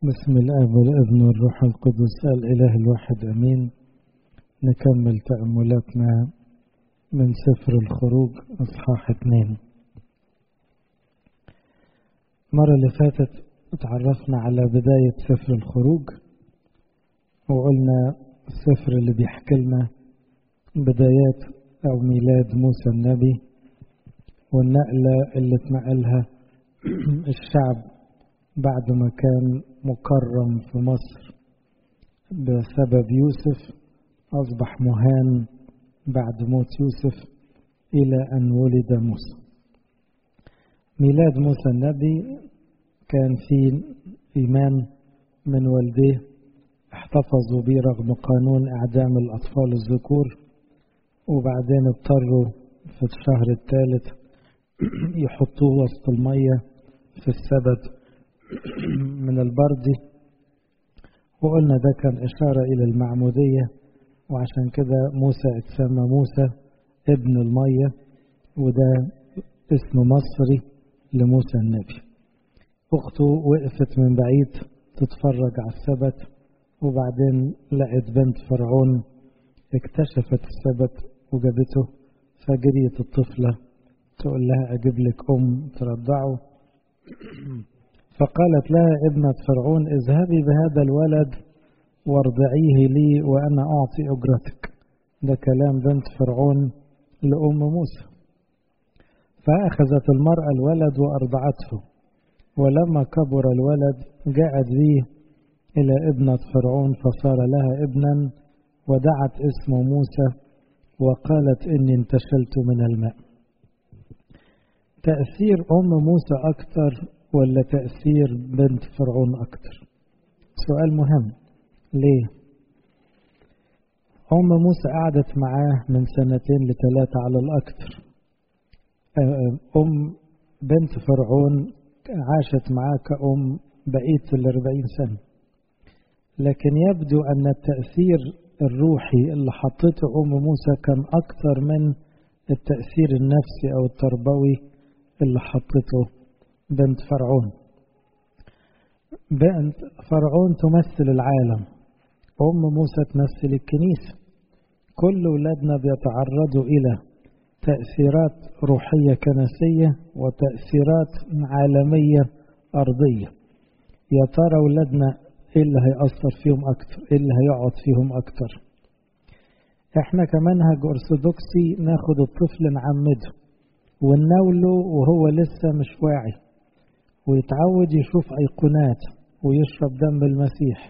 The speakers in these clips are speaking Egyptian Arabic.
بسم الاب والابن والروح القدس الاله الواحد امين نكمل تاملاتنا من سفر الخروج اصحاح اتنين المره اللي فاتت اتعرفنا على بدايه سفر الخروج وقلنا السفر اللي بيحكي لنا بدايات او ميلاد موسى النبي والنقله اللي اتنقلها الشعب بعد ما كان مكرم في مصر بسبب يوسف أصبح مهان بعد موت يوسف إلى أن ولد موسى ميلاد موسى النبي كان في إيمان من والديه احتفظوا به رغم قانون إعدام الأطفال الذكور وبعدين اضطروا في الشهر الثالث يحطوه وسط المية في السبت من البرد وقلنا ده كان إشارة إلى المعمودية وعشان كده موسى اتسمى موسى ابن المية وده اسم مصري لموسى النبي أخته وقفت من بعيد تتفرج على السبت وبعدين لقت بنت فرعون اكتشفت السبت وجابته فجريت الطفلة تقول لها أجيب لك أم ترضعه فقالت لها ابنة فرعون اذهبي بهذا الولد وارضعيه لي وأنا أعطي أجرتك ده كلام بنت فرعون لأم موسى فأخذت المرأة الولد وأرضعته ولما كبر الولد جاءت به إلى ابنة فرعون فصار لها ابنا ودعت اسمه موسى وقالت إني انتشلت من الماء تأثير أم موسى أكثر ولا تأثير بنت فرعون أكتر سؤال مهم ليه أم موسى قعدت معاه من سنتين لثلاثة على الأكثر أم بنت فرعون عاشت معاه كأم بقية الأربعين سنة لكن يبدو أن التأثير الروحي اللي حطته أم موسى كان أكثر من التأثير النفسي أو التربوي اللي حطته بنت فرعون بنت فرعون تمثل العالم أم موسى تمثل الكنيسة كل ولادنا بيتعرضوا إلى تأثيرات روحية كنسية وتأثيرات عالمية أرضية يا ترى ولادنا إيه اللي هيأثر فيهم أكتر إيه اللي هيقعد فيهم أكتر إحنا كمنهج أرثوذكسي ناخد الطفل نعمده ونناوله وهو لسه مش واعي ويتعود يشوف أيقونات ويشرب دم المسيح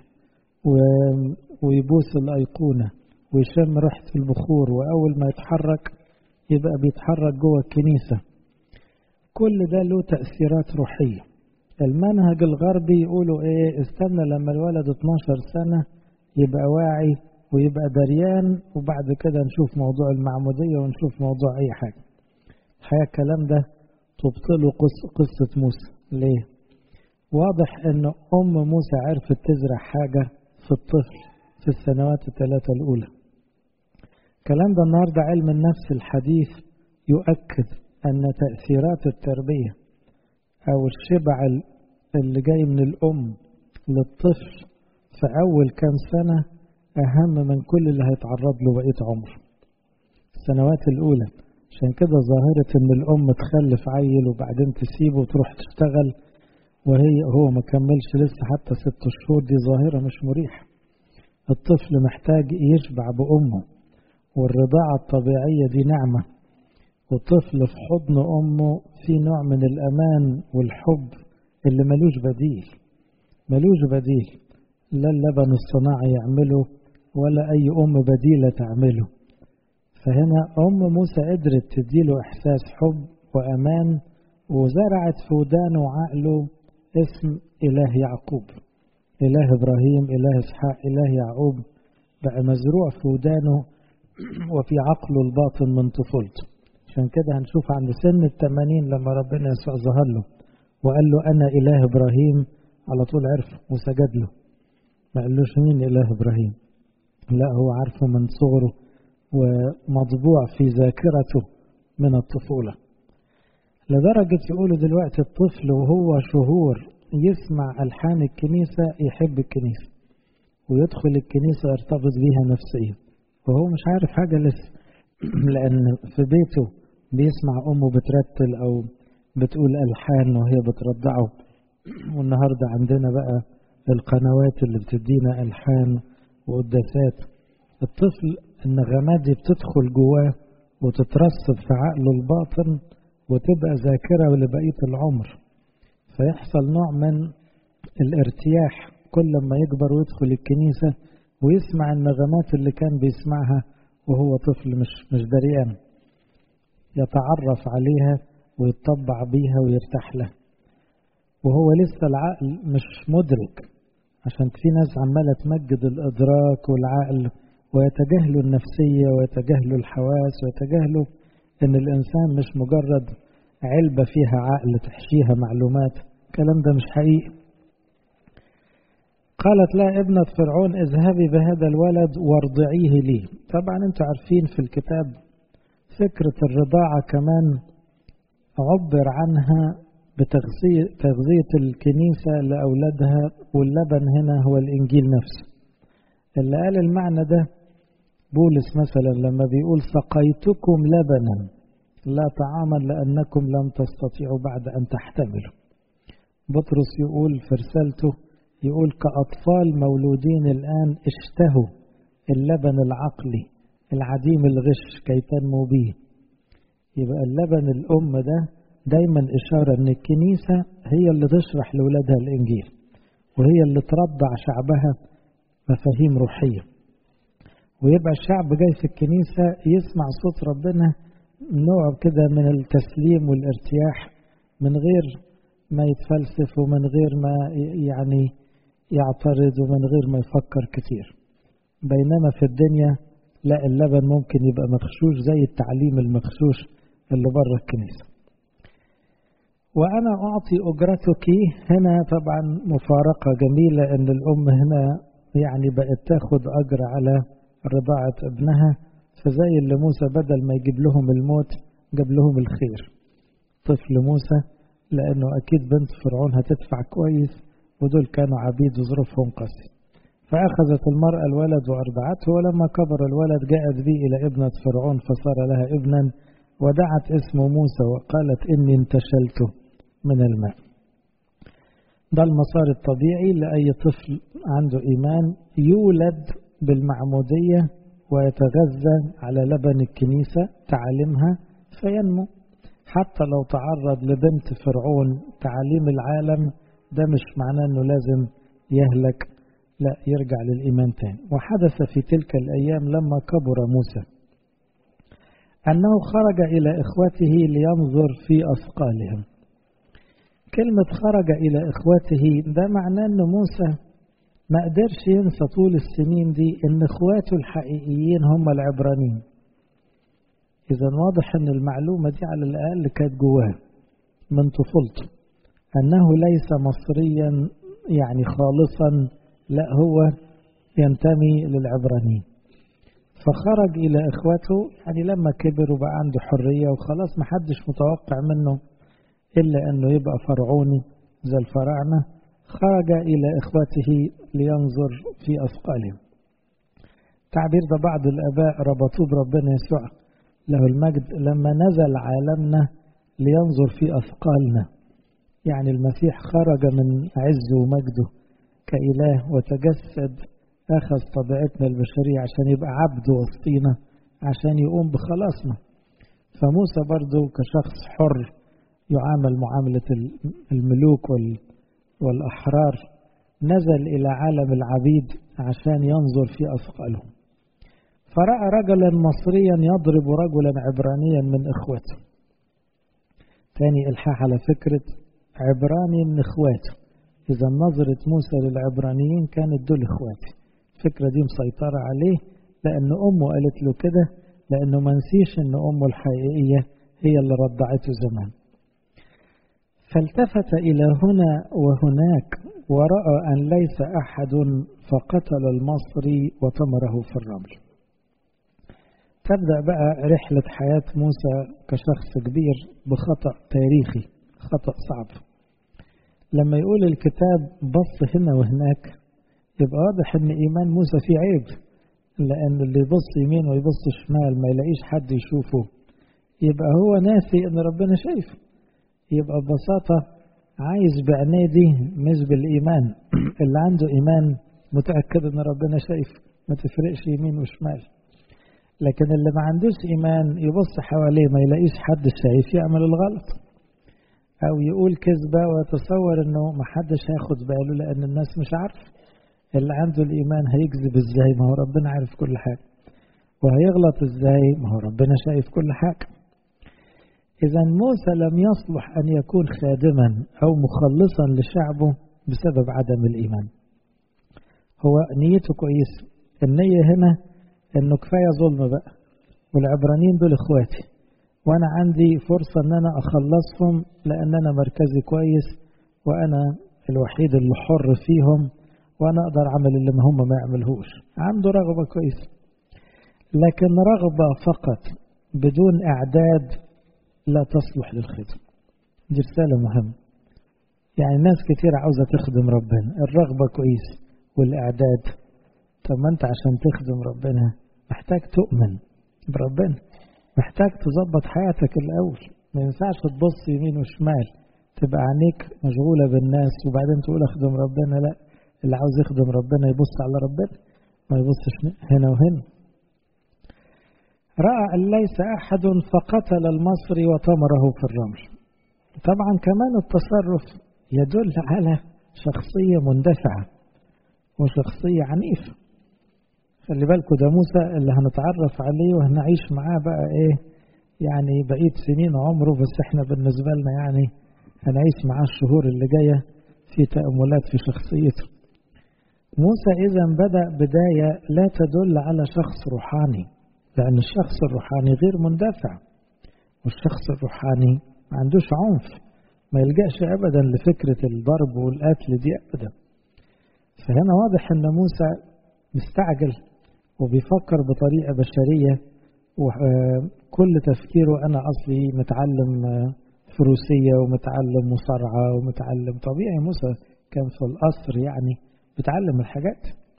ويبوس الأيقونة ويشم ريحة البخور وأول ما يتحرك يبقى بيتحرك جوه الكنيسة كل ده له تأثيرات روحية المنهج الغربي يقولوا ايه استنى لما الولد 12 سنة يبقى واعي ويبقى دريان وبعد كده نشوف موضوع المعمودية ونشوف موضوع أي حاجة الحقيقة الكلام ده تبطله قصة موسى ليه؟ واضح ان ام موسى عرفت تزرع حاجة في الطفل في السنوات الثلاثة الاولى الكلام ده النهاردة علم النفس الحديث يؤكد ان تأثيرات التربية او الشبع اللي جاي من الام للطفل في اول كام سنة اهم من كل اللي هيتعرض له بقية عمره السنوات الاولى عشان كده ظاهرة إن الأم تخلف عيل وبعدين تسيبه وتروح تشتغل وهي هو ما كملش لسه حتى ست شهور دي ظاهرة مش مريحة الطفل محتاج يشبع بأمه والرضاعة الطبيعية دي نعمة والطفل في حضن أمه في نوع من الأمان والحب اللي ملوش بديل ملوش بديل لا اللبن الصناعي يعمله ولا أي أم بديلة تعمله فهنا أم موسى قدرت تديله إحساس حب وأمان وزرعت في ودانه وعقله اسم إله يعقوب إله إبراهيم إله إسحاق إله يعقوب بقى مزروع في ودانه وفي عقله الباطن من طفولته عشان كده هنشوف عند سن التمانين لما ربنا يسوع ظهر له وقال له أنا إله إبراهيم على طول عرفه وسجد له ما قالوش مين إله إبراهيم لا هو عارفه من صغره ومطبوع في ذاكرته من الطفولة لدرجة يقولوا دلوقتي الطفل وهو شهور يسمع ألحان الكنيسة يحب الكنيسة ويدخل الكنيسة يرتبط بيها نفسيا وهو مش عارف حاجة لسه لأن في بيته بيسمع أمه بترتل أو بتقول ألحان وهي بترضعه والنهاردة عندنا بقى القنوات اللي بتدينا ألحان وقداسات الطفل النغمات دي بتدخل جواه وتترسب في عقله الباطن وتبقى ذاكرة لبقية العمر فيحصل نوع من الارتياح كل ما يكبر ويدخل الكنيسة ويسمع النغمات اللي كان بيسمعها وهو طفل مش مش دريان يتعرف عليها ويتطبع بيها ويرتاح لها وهو لسه العقل مش مدرك عشان في ناس عمالة تمجد الإدراك والعقل ويتجاهلوا النفسية ويتجاهلوا الحواس ويتجاهلوا إن الإنسان مش مجرد علبة فيها عقل تحشيها معلومات الكلام ده مش حقيقي قالت لا ابنة فرعون اذهبي بهذا الولد وارضعيه لي طبعا انتوا عارفين في الكتاب فكرة الرضاعة كمان عبر عنها بتغذية الكنيسة لأولادها واللبن هنا هو الإنجيل نفسه اللي قال المعنى ده بولس مثلا لما بيقول سقيتكم لبنا لا طعاما لأنكم لم تستطيعوا بعد أن تحتملوا بطرس يقول في رسالته يقول كأطفال مولودين الآن اشتهوا اللبن العقلي العديم الغش كي تنمو به يبقى اللبن الأم ده دايما إشارة أن الكنيسة هي اللي تشرح لأولادها الإنجيل وهي اللي ترضع شعبها مفاهيم روحية ويبقى الشعب جاي في الكنيسة يسمع صوت ربنا نوع كده من التسليم والارتياح من غير ما يتفلسف ومن غير ما يعني يعترض ومن غير ما يفكر كتير بينما في الدنيا لا اللبن ممكن يبقى مغشوش زي التعليم المغشوش اللي بره الكنيسة وأنا أعطي أجرتك هنا طبعا مفارقة جميلة أن الأم هنا يعني بقت تاخد أجر على رضاعة ابنها فزي اللي موسى بدل ما يجيب لهم الموت جاب لهم الخير طفل موسى لأنه أكيد بنت فرعون هتدفع كويس ودول كانوا عبيد وظروفهم قاسية فأخذت المرأة الولد وأرضعته ولما كبر الولد جاءت به إلى ابنة فرعون فصار لها ابنا ودعت اسمه موسى وقالت إني انتشلت من الماء ده المسار الطبيعي لأي طفل عنده إيمان يولد بالمعمودية ويتغذى على لبن الكنيسة تعاليمها فينمو حتى لو تعرض لبنت فرعون تعاليم العالم ده مش معناه انه لازم يهلك لا يرجع للإيمان تاني وحدث في تلك الأيام لما كبر موسى أنه خرج إلى إخوته لينظر في أثقالهم كلمة خرج إلى إخوته ده معناه أن موسى ما قدرش ينسى طول السنين دي أن إخواته الحقيقيين هم العبرانيين إذا واضح أن المعلومة دي على الأقل كانت جواه من طفولته أنه ليس مصريا يعني خالصا لا هو ينتمي للعبرانيين فخرج إلى إخوته يعني لما كبر وبقى عنده حرية وخلاص ما حدش متوقع منه إلا أنه يبقى فرعوني زي الفراعنة خرج إلى إخوته لينظر في أثقالهم تعبير ده بعض الآباء ربطوه بربنا يسوع له المجد لما نزل عالمنا لينظر في أثقالنا يعني المسيح خرج من عزه ومجده كإله وتجسد أخذ طبيعتنا البشرية عشان يبقى عبد وسطينا عشان يقوم بخلاصنا فموسى برضه كشخص حر يعامل معاملة الملوك والأحرار نزل إلى عالم العبيد عشان ينظر في أثقالهم فرأى رجلا مصريا يضرب رجلا عبرانيا من إخوته تاني إلحاح على فكرة عبراني من إخواته إذا نظرة موسى للعبرانيين كانت دول إخواتي الفكرة دي مسيطرة عليه لأن أمه قالت له كده لأنه ما نسيش أن أمه الحقيقية هي اللي رضعته زمان فالتفت إلى هنا وهناك ورأى أن ليس أحد فقتل المصري وطمره في الرمل تبدأ بقى رحلة حياة موسى كشخص كبير بخطأ تاريخي خطأ صعب لما يقول الكتاب بص هنا وهناك يبقى واضح ان ايمان موسى فيه عيب لان اللي يبص يمين ويبص شمال ما يلاقيش حد يشوفه يبقى هو ناسي ان ربنا شايفه يبقى ببساطة عايز بعينيه دي مش بالايمان اللي عنده ايمان متأكد ان ربنا شايفه ما تفرقش يمين وشمال لكن اللي ما عندوش ايمان يبص حواليه ما يلاقيش حد شايف يعمل الغلط او يقول كذبة ويتصور انه ما حدش هياخد باله لان الناس مش عارفه اللي عنده الإيمان هيكذب إزاي ما هو ربنا عارف كل حاجة وهيغلط إزاي ما هو ربنا شايف كل حاجة إذا موسى لم يصلح أن يكون خادما أو مخلصا لشعبه بسبب عدم الإيمان هو نيته كويس النية هنا إنه كفاية ظلم بقى والعبرانيين دول إخواتي وأنا عندي فرصة إن أنا أخلصهم لأن أنا مركزي كويس وأنا الوحيد اللي حر فيهم وانا اقدر اعمل اللي ما هم ما يعملهوش عنده رغبة كويسة لكن رغبة فقط بدون اعداد لا تصلح للخدمة دي رسالة مهمة يعني ناس كتير عاوزة تخدم ربنا الرغبة كويس والاعداد طب ما انت عشان تخدم ربنا محتاج تؤمن بربنا محتاج تظبط حياتك الاول ما ينفعش تبص يمين وشمال تبقى عينيك مشغولة بالناس وبعدين تقول اخدم ربنا لا اللي عاوز يخدم ربنا يبص على ربنا ما يبصش هنا وهنا رأى أن ليس أحد فقتل المصري وطمره في الرمل طبعا كمان التصرف يدل على شخصية مندفعة وشخصية عنيفة خلي بالكوا ده موسى اللي هنتعرف عليه وهنعيش معاه بقى ايه يعني بقية سنين عمره بس احنا بالنسبة لنا يعني هنعيش معاه الشهور اللي جاية في تأملات في شخصيته موسى إذا بدأ بداية لا تدل على شخص روحاني لأن الشخص الروحاني غير مندفع والشخص الروحاني ما عندوش عنف ما يلجأش أبدا لفكرة الضرب والقتل دي أبدا فهنا واضح أن موسى مستعجل وبيفكر بطريقة بشرية وكل تفكيره أنا أصلي متعلم فروسية ومتعلم مصارعة ومتعلم طبيعي موسى كان في القصر يعني بتعلم الحاجات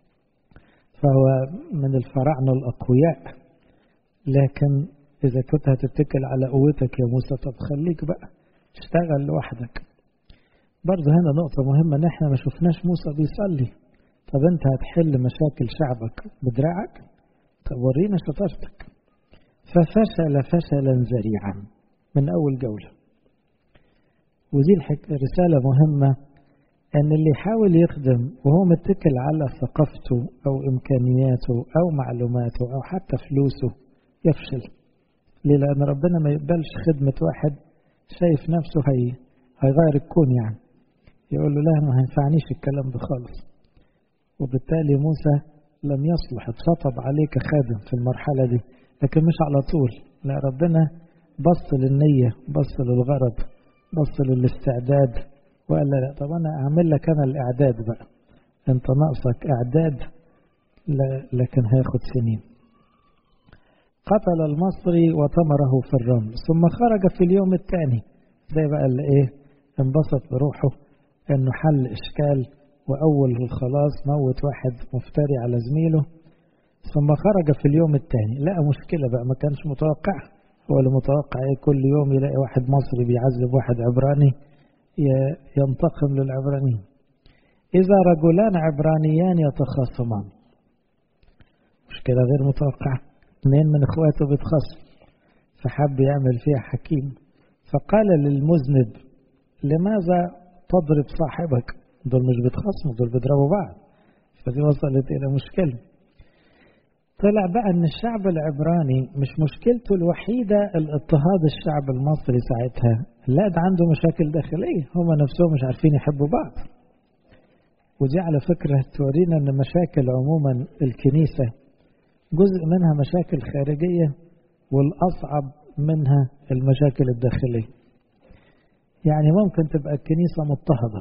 فهو من الفراعنة الأقوياء لكن إذا كنت هتتكل على قوتك يا موسى طب خليك بقى اشتغل لوحدك برضه هنا نقطة مهمة إن إحنا ما شفناش موسى بيصلي طب أنت هتحل مشاكل شعبك بدراعك طب ورينا شطارتك ففشل فشلا ذريعا من أول جولة ودي رسالة مهمة أن اللي يحاول يخدم وهو متكل على ثقافته أو إمكانياته أو معلوماته أو حتى فلوسه يفشل ليه؟ لأن ربنا ما يقبلش خدمة واحد شايف نفسه هي هيغير الكون يعني يقول له لا ما هينفعنيش الكلام ده خالص وبالتالي موسى لم يصلح اتشطب عليه كخادم في المرحلة دي لكن مش على طول لا ربنا بص للنية بص للغرض بص للاستعداد وقال لا طب انا اعمل لك انا الاعداد بقى انت ناقصك اعداد لكن هياخد سنين قتل المصري وطمره في الرمل ثم خرج في اليوم الثاني زي بقى اللي ايه انبسط بروحه انه حل اشكال واول الخلاص موت واحد مفتري على زميله ثم خرج في اليوم الثاني لقى مشكلة بقى ما كانش متوقع هو اللي متوقع ايه كل يوم يلاقي واحد مصري بيعذب واحد عبراني ينتقم للعبرانيين إذا رجلان عبرانيان يتخاصمان مشكلة غير متوقعة اثنين من اخواته بيتخاصم فحب يعمل فيها حكيم فقال للمذنب لماذا تضرب صاحبك دول مش بيتخاصموا دول بيضربوا بعض فدي وصلت إلى مشكلة طلع بقى ان الشعب العبراني مش مشكلته الوحيدة الاضطهاد الشعب المصري ساعتها لا ده عنده مشاكل داخلية هم نفسهم مش عارفين يحبوا بعض ودي على فكرة تورينا ان مشاكل عموما الكنيسة جزء منها مشاكل خارجية والأصعب منها المشاكل الداخلية يعني ممكن تبقى الكنيسة مضطهدة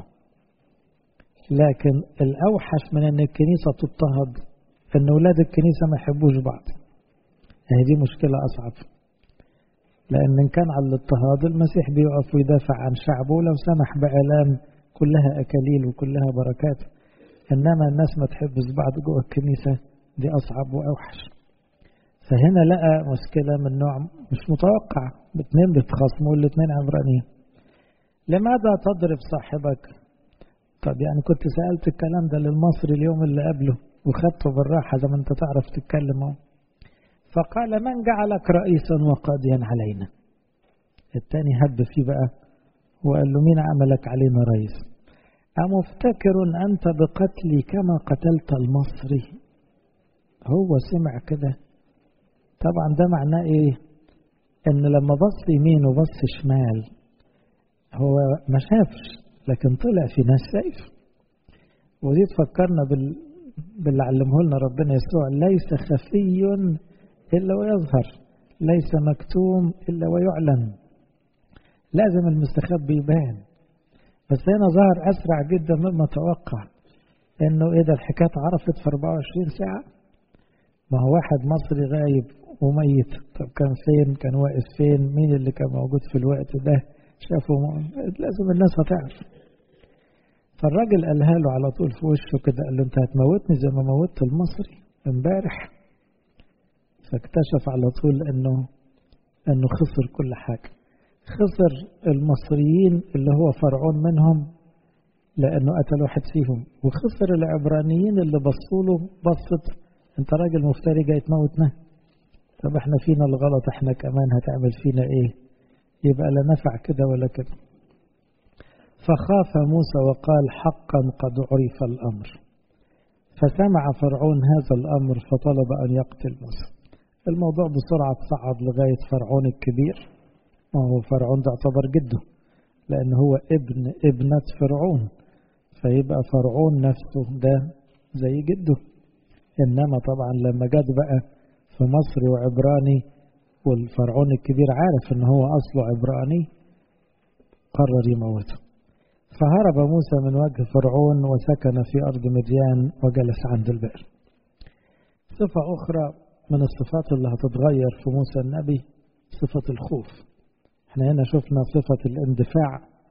لكن الأوحش من ان الكنيسة تضطهد ان اولاد الكنيسه ما يحبوش بعض يعني دي مشكله اصعب لان ان كان على الاضطهاد المسيح بيقف ويدافع عن شعبه لو سمح بالام كلها أكاليل وكلها بركات إنما الناس ما تحبش بعض جوه الكنيسة دي أصعب وأوحش فهنا لقى مشكلة من نوع مش متوقع الاثنين بيتخاصموا الاثنين عبرانيين لماذا تضرب صاحبك طب يعني كنت سألت الكلام ده للمصري اليوم اللي قبله وخدته بالراحة زي ما انت تعرف تتكلم اهو فقال من جعلك رئيسا وقاضيا علينا التاني هب فيه بقى وقال له مين عملك علينا رئيس أمفتكر أنت بقتلي كما قتلت المصري هو سمع كده طبعا ده معناه ايه ان لما بص يمين وبص شمال هو ما شافش لكن طلع في ناس شايف ودي تفكرنا بال... باللي علمه لنا ربنا يسوع ليس خفي إلا ويظهر ليس مكتوم إلا ويعلن لازم المستخبي يبان بس هنا ظهر أسرع جدا مما توقع إنه إيه ده الحكاية اتعرفت في 24 ساعة ما هو واحد مصري غايب وميت طب كان فين كان واقف فين مين اللي كان موجود في الوقت ده شافه م... لازم الناس هتعرف فالراجل قالها له على طول في وشه كده قال له انت هتموتني زي ما موتت المصري امبارح فاكتشف على طول انه انه خسر كل حاجه خسر المصريين اللي هو فرعون منهم لانه قتل واحد فيهم وخسر العبرانيين اللي بصوا له بصت انت راجل مفتري جاي تموتنا طب احنا فينا الغلط احنا كمان هتعمل فينا ايه يبقى لا نفع كده ولا كده فخاف موسى وقال حقا قد عرف الامر فسمع فرعون هذا الامر فطلب ان يقتل موسى الموضوع بسرعه تصعد لغايه فرعون الكبير وهو فرعون ده يعتبر جده لان هو ابن ابنه فرعون فيبقى فرعون نفسه ده زي جده انما طبعا لما جت بقى في مصر وعبراني والفرعون الكبير عارف ان هو اصله عبراني قرر يموته فهرب موسى من وجه فرعون وسكن في ارض مديان وجلس عند البئر صفة أخرى من الصفات اللي هتتغير في موسى النبي صفة الخوف احنا هنا شفنا صفة الاندفاع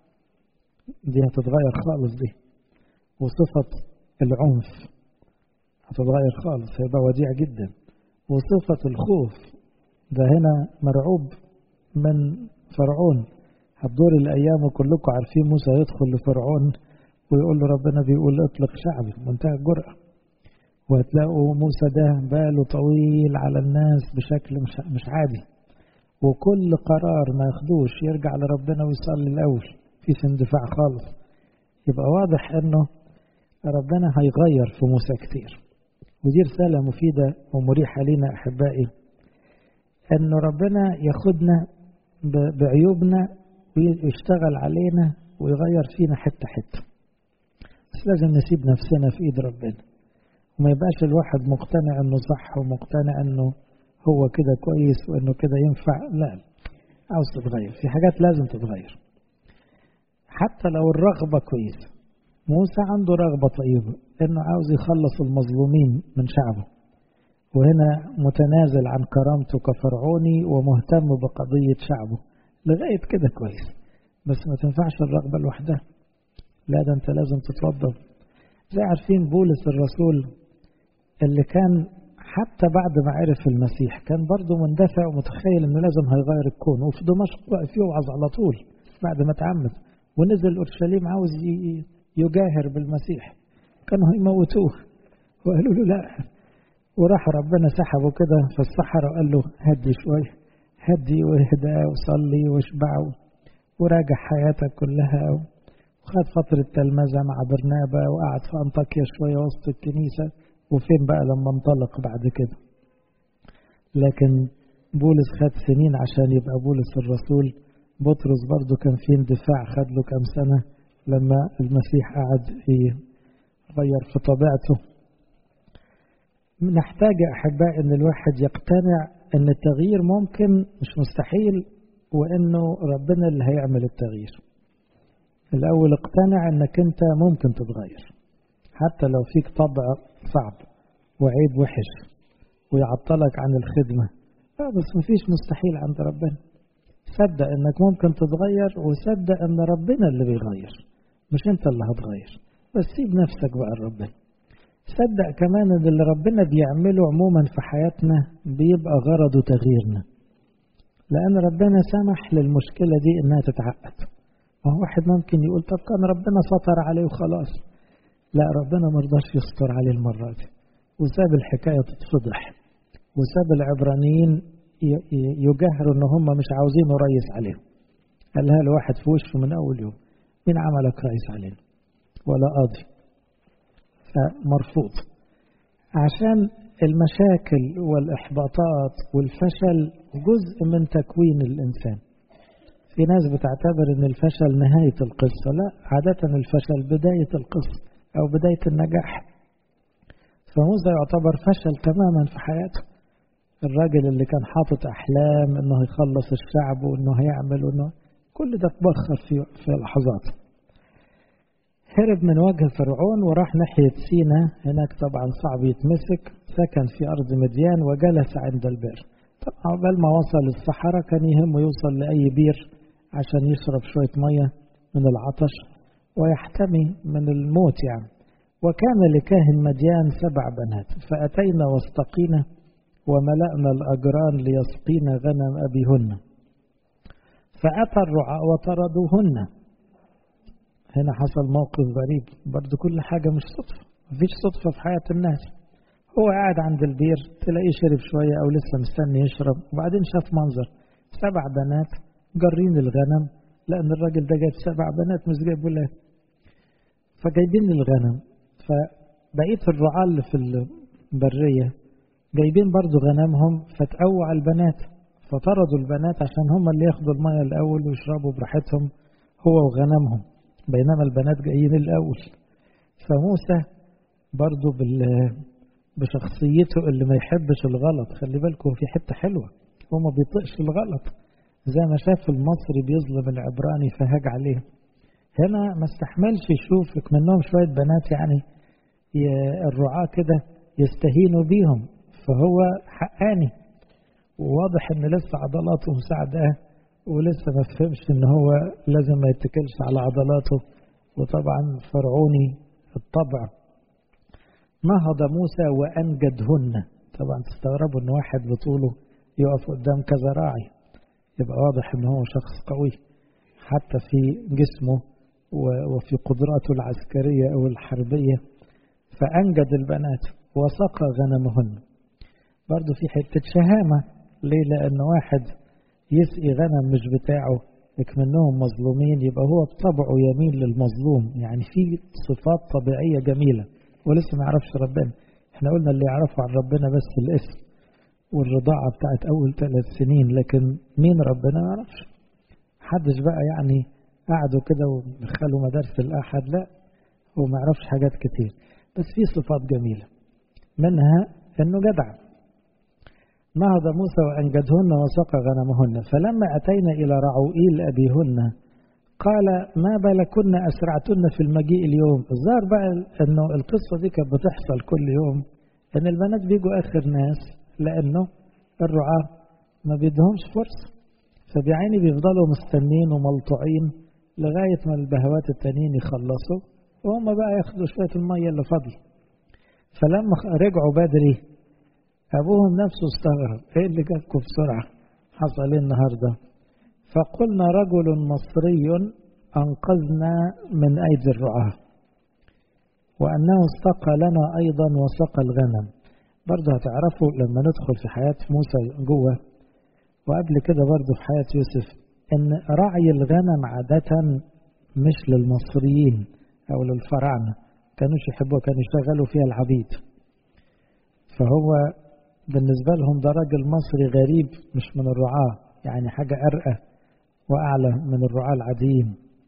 دي هتتغير خالص دي وصفة العنف هتتغير خالص هيبقى وديع جدا وصفة الخوف ده هنا مرعوب من فرعون هتدور الأيام وكلكم عارفين موسى يدخل لفرعون ويقول له ربنا بيقول اطلق شعبي منتهى الجرأة وهتلاقوا موسى ده باله طويل على الناس بشكل مش, مش عادي وكل قرار ما ياخدوش يرجع لربنا ويصلي الأول فيش اندفاع خالص يبقى واضح انه ربنا هيغير في موسى كتير ودي رسالة مفيدة ومريحة لنا أحبائي أنه ربنا ياخدنا بعيوبنا ويشتغل علينا ويغير فينا حتة حتة بس لازم نسيب نفسنا في إيد ربنا وما يبقاش الواحد مقتنع أنه صح ومقتنع أنه هو كده كويس وأنه كده ينفع لا عاوز تتغير في حاجات لازم تتغير حتى لو الرغبة كويسة موسى عنده رغبة طيبة انه عاوز يخلص المظلومين من شعبه وهنا متنازل عن كرامته كفرعوني ومهتم بقضية شعبه لغاية كده كويس بس ما تنفعش الرغبة لوحدها لا ده انت لازم تتوضب زي عارفين بولس الرسول اللي كان حتى بعد ما عرف المسيح كان برضه مندفع ومتخيل انه لازم هيغير الكون وفي دمشق واقف يوعظ على طول بعد ما اتعمد ونزل اورشليم عاوز يجاهر بالمسيح كانوا هيموتوه وقالوا له لا وراح ربنا سحبه كده في الصحراء وقال له هدي شوية هدي واهدى وصلي واشبع وراجع حياتك كلها وخد فترة تلمذة مع برنابا وقعد في أنطاكيا شوية وسط الكنيسة وفين بقى لما انطلق بعد كده لكن بولس خد سنين عشان يبقى بولس الرسول بطرس برضه كان في اندفاع خد له كام سنة لما المسيح قعد يغير في طبيعته نحتاج يا أحباء أن الواحد يقتنع أن التغيير ممكن مش مستحيل وأنه ربنا اللي هيعمل التغيير الأول اقتنع أنك أنت ممكن تتغير حتى لو فيك طبع صعب وعيب وحش ويعطلك عن الخدمة لا بس مفيش مستحيل عند ربنا صدق انك ممكن تتغير وصدق ان ربنا اللي بيغير مش انت اللي هتغير بس سيب نفسك بقى لربنا صدق كمان ان اللي ربنا بيعمله عموما في حياتنا بيبقى غرضه تغييرنا لان ربنا سمح للمشكلة دي انها تتعقد وهو واحد ممكن يقول طب كان ربنا سطر عليه وخلاص لا ربنا مرضاش يستر عليه المرة دي وساب الحكاية تتفضح وساب العبرانيين يجهروا ان هم مش عاوزين رئيس عليهم قالها له واحد في وشه من اول يوم مين عملك رئيس علينا ولا قاضي فمرفوض عشان المشاكل والإحباطات والفشل جزء من تكوين الإنسان في ناس بتعتبر ان الفشل نهاية القصة لا عادة الفشل بداية القصة أو بداية النجاح فموسى يعتبر فشل تماما في حياته الراجل اللي كان حاطط أحلام انه يخلص الشعب وانه هيعمل وانه كل ده اتبخر في في لحظات هرب من وجه فرعون وراح ناحية سينا هناك طبعا صعب يتمسك سكن في أرض مديان وجلس عند البئر طبعا قبل ما وصل الصحراء كان يهمه يوصل لأي بير عشان يشرب شوية مية من العطش ويحتمي من الموت يعني وكان لكاهن مديان سبع بنات فأتينا واستقينا وملأنا الأجران ليسقينا غنم أبيهن فأتى الرعاء وطردوهن هنا حصل موقف غريب برضو كل حاجة مش صدفة مفيش صدفة في حياة الناس هو قاعد عند البير تلاقيه شرب شوية أو لسه مستني يشرب وبعدين شاف منظر سبع بنات جارين الغنم لأن الراجل ده جايب سبع بنات مش جايب ولاد فجايبين الغنم فبقية الرعاة اللي في البرية جايبين برضو غنمهم فتقوى على البنات فطردوا البنات عشان هم اللي ياخدوا المية الأول ويشربوا براحتهم هو وغنمهم بينما البنات جايين الأول فموسى برضو بال بشخصيته اللي ما يحبش الغلط خلي بالكم في حتة حلوة هو ما بيطقش الغلط زي ما شاف المصري بيظلم العبراني فهاج عليه هنا ما استحملش يشوفك منهم شوية بنات يعني الرعاة كده يستهينوا بيهم فهو حقاني وواضح ان لسه عضلاته مساعداه ولسه ما فهمش ان هو لازم ما يتكلش على عضلاته وطبعا فرعوني الطبع نهض موسى وانجدهن طبعا تستغربوا ان واحد بطوله يقف قدام كذا راعي يبقى واضح ان هو شخص قوي حتى في جسمه وفي قدراته العسكرية او الحربية فانجد البنات وسقى غنمهن برضه في حتة شهامة ليه لأن واحد يسقي غنم مش بتاعه منهم مظلومين يبقى هو بطبعه يميل للمظلوم يعني في صفات طبيعية جميلة ولسه ما يعرفش ربنا احنا قلنا اللي يعرفه عن ربنا بس الاسم والرضاعة بتاعت أول ثلاث سنين لكن مين ربنا ما يعرفش حدش بقى يعني قعدوا كده ودخلوا مدارس الأحد لا هو ما يعرفش حاجات كتير بس في صفات جميلة منها انه جدع نهض موسى وأنجدهن وسقى غنمهن فلما أتينا إلى رعوئيل أبيهن قال ما بالكن أسرعتن في المجيء اليوم الظاهر بقى أنه القصة دي كانت بتحصل كل يوم أن البنات بيجوا آخر ناس لأنه الرعاة ما بيدهمش فرصة فبيعيني بيفضلوا مستنين وملطوعين لغاية ما البهوات التانيين يخلصوا وهم بقى ياخدوا شوية المية اللي فاضية فلما رجعوا بدري أبوهم نفسه استغرب إيه اللي جابكم بسرعة حصل إيه النهاردة فقلنا رجل مصري أنقذنا من أيدي الرعاة وأنه استقى لنا أيضا وسقى الغنم برضه هتعرفوا لما ندخل في حياة موسى جوه وقبل كده برضه في حياة يوسف إن رعي الغنم عادة مش للمصريين أو للفراعنة كانوش يحبوا كانوا يشتغلوا فيها العبيد فهو بالنسبة لهم ده راجل مصري غريب مش من الرعاة يعني حاجة أرقى وأعلى من الرعاة العاديين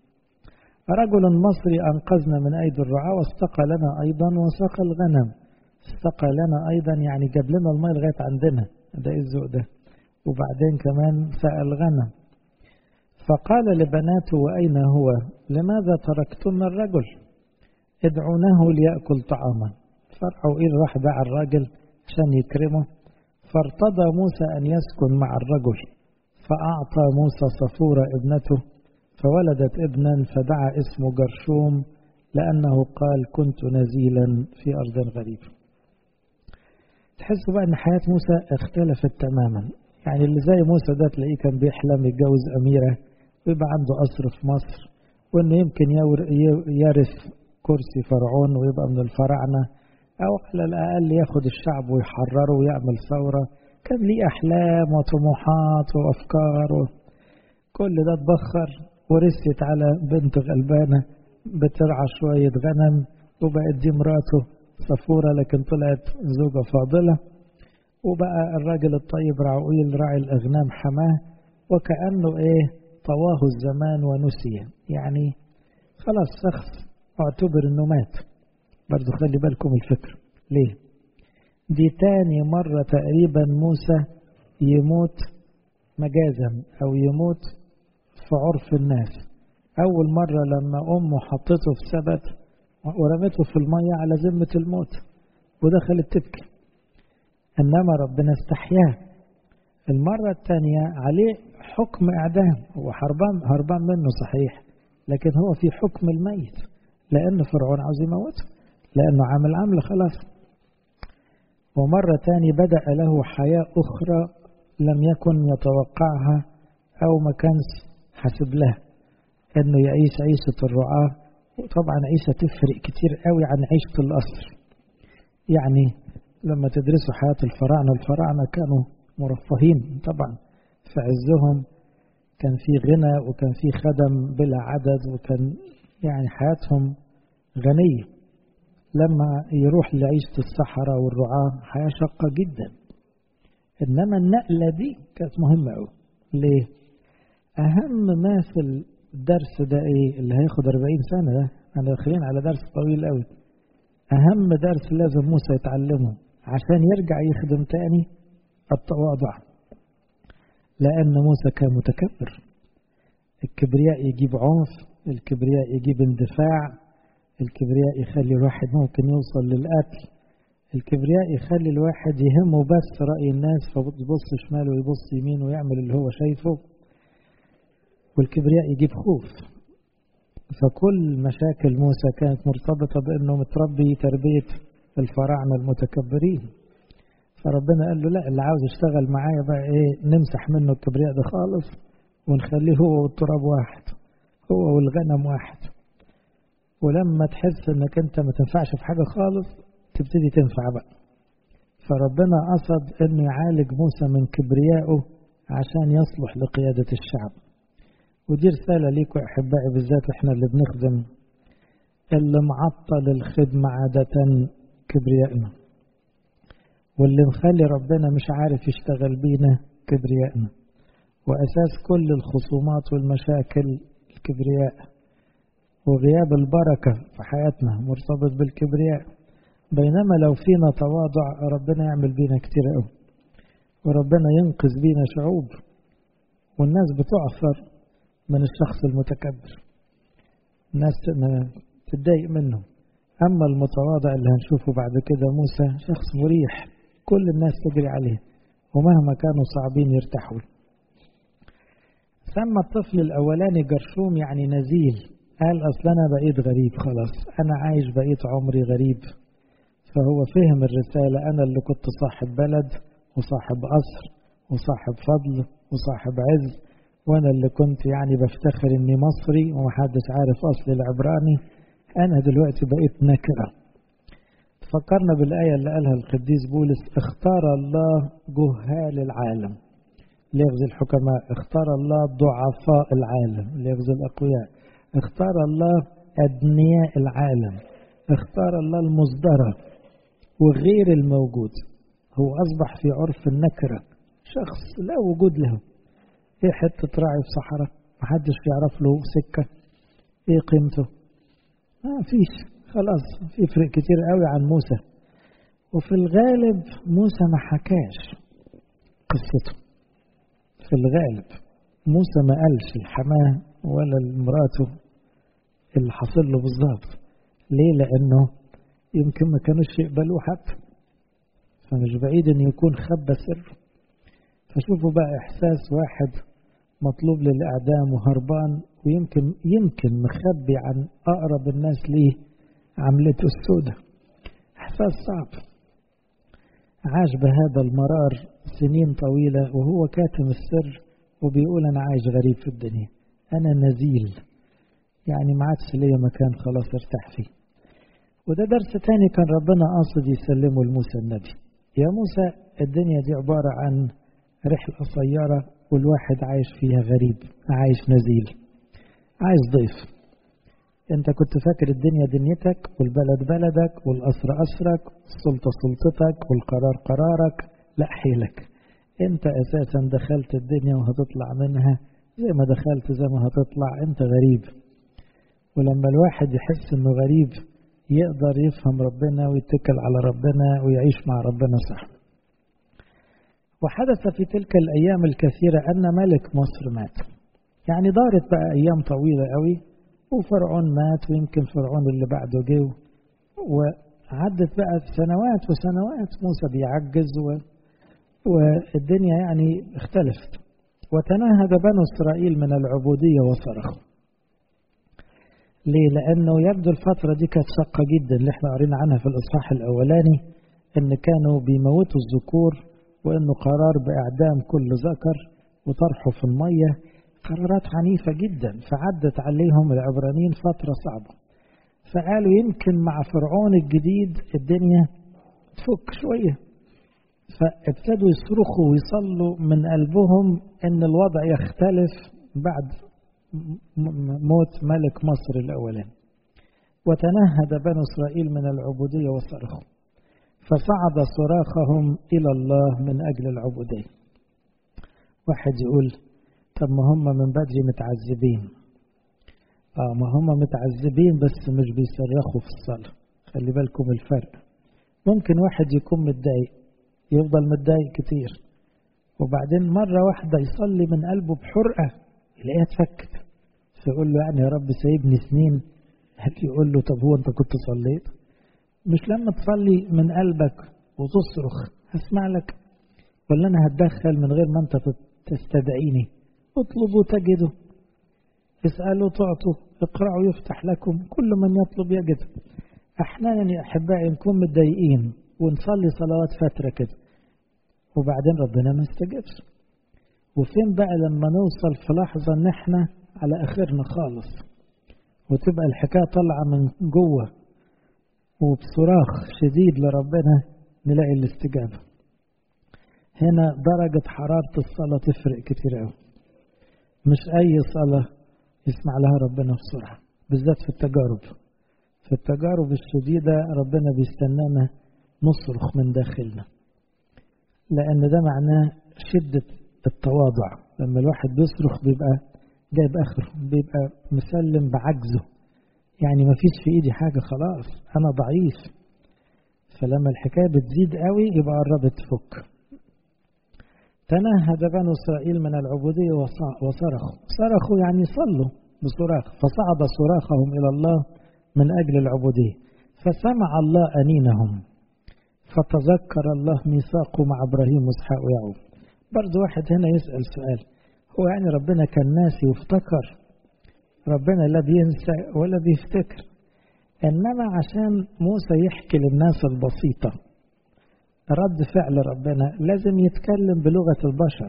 رجل مصري أنقذنا من أيدي الرعاة واستقى لنا أيضا وسقى الغنم استقى لنا أيضا يعني جاب لنا الماء لغاية عندنا ده إيه الذوق ده وبعدين كمان سقى الغنم فقال لبناته وأين هو لماذا تركتم الرجل ادعونه ليأكل طعاما فرعوا إيه راح دعا الراجل عشان يكرمه فارتضى موسى أن يسكن مع الرجل فأعطى موسى صفورة ابنته فولدت ابنا فدعا اسمه جرشوم لأنه قال كنت نزيلا في أرض غريبة تحسوا بقى أن حياة موسى اختلفت تماما يعني اللي زي موسى ده تلاقيه كان بيحلم يتجوز أميرة ويبقى عنده قصر في مصر وأنه يمكن يرث كرسي فرعون ويبقى من الفراعنة أو على الأقل ياخد الشعب ويحرره ويعمل ثورة كان ليه أحلام وطموحات وأفكار و... كل ده اتبخر ورثت على بنت غلبانة بترعى شوية غنم وبقت دي مراته صفورة لكن طلعت زوجة فاضلة وبقى الراجل الطيب رعويل راعي الأغنام حماه وكأنه إيه طواه الزمان ونسي يعني خلاص شخص اعتبر إنه مات برضو خلي بالكم الفكر ليه دي تاني مرة تقريبا موسى يموت مجازا أو يموت في عرف الناس أول مرة لما أمه حطته في سبت ورمته في المية على ذمة الموت ودخلت تبكي إنما ربنا استحياه المرة الثانية عليه حكم إعدام هو هربان هربان منه صحيح لكن هو في حكم الميت لأن فرعون عاوز يموته لأنه عامل عمل خلاص ومرة تاني بدأ له حياة أخرى لم يكن يتوقعها أو ما كانش حسب له أنه يعيش عيشة الرعاة وطبعا عيشة تفرق كتير قوي عن عيشة الأصل يعني لما تدرسوا حياة الفراعنة الفراعنة كانوا مرفهين طبعا في عزهم كان في غنى وكان في خدم بلا عدد وكان يعني حياتهم غنية لما يروح لعيشة الصحراء والرعاة حياة شاقة جدا إنما النقلة دي كانت مهمة أوي ليه؟ أهم ما في الدرس ده إيه؟ اللي هياخد 40 سنة ده أنا داخلين على درس طويل أوي أهم درس لازم موسى يتعلمه عشان يرجع يخدم تاني التواضع لأن موسى كان متكبر الكبرياء يجيب عنف الكبرياء يجيب اندفاع الكبرياء يخلي الواحد ممكن يوصل للقتل الكبرياء يخلي الواحد يهمه بس رأي الناس فيبص شمال ويبص يمين ويعمل اللي هو شايفه والكبرياء يجيب خوف فكل مشاكل موسى كانت مرتبطة بأنه متربي تربية الفراعنة المتكبرين فربنا قال له لا اللي عاوز يشتغل معايا بقى ايه نمسح منه الكبرياء ده خالص ونخليه هو والتراب واحد هو والغنم واحد ولما تحس انك انت ما تنفعش في حاجة خالص تبتدي تنفع بقى فربنا قصد انه يعالج موسى من كبريائه عشان يصلح لقيادة الشعب ودي رسالة ليكم أحبائي بالذات إحنا اللي بنخدم اللي معطل الخدمة عادة كبريائنا واللي مخلي ربنا مش عارف يشتغل بينا كبريائنا وأساس كل الخصومات والمشاكل الكبرياء وغياب البركة في حياتنا مرتبط بالكبرياء بينما لو فينا تواضع ربنا يعمل بينا كتير قوي وربنا ينقذ بينا شعوب والناس بتعثر من الشخص المتكبر الناس تتضايق منه أما المتواضع اللي هنشوفه بعد كده موسى شخص مريح كل الناس تجري عليه ومهما كانوا صعبين يرتاحوا سمى الطفل الأولاني جرشوم يعني نزيل قال أصل أنا بقيت غريب خلاص أنا عايش بقيت عمري غريب فهو فهم الرسالة أنا اللي كنت صاحب بلد وصاحب قصر وصاحب فضل وصاحب عز وأنا اللي كنت يعني بفتخر إني مصري ومحدش عارف أصل العبراني أنا دلوقتي بقيت نكرة فكرنا بالآية اللي قالها القديس بولس اختار الله جهال العالم ليغزي الحكماء اختار الله ضعفاء العالم ليغزي الأقوياء اختار الله أدنياء العالم اختار الله المصدرة وغير الموجود هو أصبح في عرف النكرة شخص لا وجود له ايه حتة راعي في صحراء محدش يعرف له سكة ايه قيمته ما فيش خلاص في فرق كتير قوي عن موسى وفي الغالب موسى ما حكاش قصته في الغالب موسى ما قالش لحماه ولا لمراته اللي حصل له بالظبط ليه لانه يمكن ما كانوش يقبلوه حتى فمش بعيد ان يكون خبى سر فشوفوا بقى احساس واحد مطلوب للاعدام وهربان ويمكن يمكن مخبي عن أقرب الناس ليه عملته السودة إحساس صعب عاش بهذا المرار سنين طويلة وهو كاتم السر وبيقول أنا عايش غريب في الدنيا أنا نزيل يعني ما عادش ليا مكان خلاص ارتاح فيه وده درس تاني كان ربنا قاصد يسلمه لموسى النبي يا موسى الدنيا دي عبارة عن رحلة قصيرة والواحد عايش فيها غريب عايش نزيل عايش ضيف انت كنت فاكر الدنيا دنيتك والبلد بلدك والأسر أسرك السلطة سلطتك والقرار قرارك لا حيلك انت اساسا دخلت الدنيا وهتطلع منها زي ما دخلت زي ما هتطلع انت غريب ولما الواحد يحس انه غريب يقدر يفهم ربنا ويتكل على ربنا ويعيش مع ربنا صح وحدث في تلك الأيام الكثيرة أن ملك مصر مات يعني دارت بقى أيام طويلة قوي وفرعون مات ويمكن فرعون اللي بعده جه وعدت بقى سنوات وسنوات موسى بيعجز و... والدنيا يعني اختلفت وتنهد بنو إسرائيل من العبودية وصرخوا ليه؟ لأنه يبدو الفترة دي كانت شاقة جدا اللي احنا قرينا عنها في الإصحاح الأولاني إن كانوا بيموتوا الذكور وإنه قرار بإعدام كل ذكر وطرحه في المية قرارات عنيفة جدا فعدت عليهم العبرانيين فترة صعبة فقالوا يمكن مع فرعون الجديد الدنيا تفك شوية فابتدوا يصرخوا ويصلوا من قلبهم ان الوضع يختلف بعد موت ملك مصر الاولاني وتنهد بنو اسرائيل من العبوديه وصرخوا فصعد صراخهم الى الله من اجل العبوديه واحد يقول طب ما هم من بدري متعذبين اه ما هم متعذبين بس مش بيصرخوا في الصلاه خلي بالكم الفرق ممكن واحد يكون متضايق يفضل متضايق كتير وبعدين مرة واحدة يصلي من قلبه بحرقة يلاقيها اتفكت فيقول له يعني يا رب سايبني سنين يقول له طب هو انت كنت صليت مش لما تصلي من قلبك وتصرخ هسمع لك ولا انا هتدخل من غير ما انت تستدعيني اطلبوا تجدوا اسألوا تعطوا اقرأوا يفتح لكم كل من يطلب يجد احيانا يا احبائي نكون متضايقين ونصلي صلوات فترة كده وبعدين ربنا ما استجابش وفين بقى لما نوصل في لحظة ان احنا على اخرنا خالص وتبقى الحكاية طالعة من جوه وبصراخ شديد لربنا نلاقي الاستجابة هنا درجة حرارة الصلاة تفرق كتير قوي مش أي صلاة يسمع لها ربنا بسرعة بالذات في التجارب في التجارب الشديدة ربنا بيستنانا نصرخ من داخلنا لأن ده معناه شدة التواضع لما الواحد بيصرخ بيبقى جايب آخره بيبقى مسلم بعجزه يعني ما فيش في إيدي حاجة خلاص أنا ضعيف فلما الحكاية بتزيد قوي يبقى قربت تفك تنهد بنو إسرائيل من العبودية وصرخوا صرخوا يعني صلوا بصراخ فصعد صراخهم إلى الله من أجل العبودية فسمع الله أنينهم فتذكر الله ميثاقه مع إبراهيم وإسحاق ويعقوب برضه واحد هنا يسأل سؤال هو يعني ربنا كان ناسي وافتكر ربنا لا بينسى ولا بيفتكر إنما عشان موسى يحكي للناس البسيطة رد فعل ربنا لازم يتكلم بلغة البشر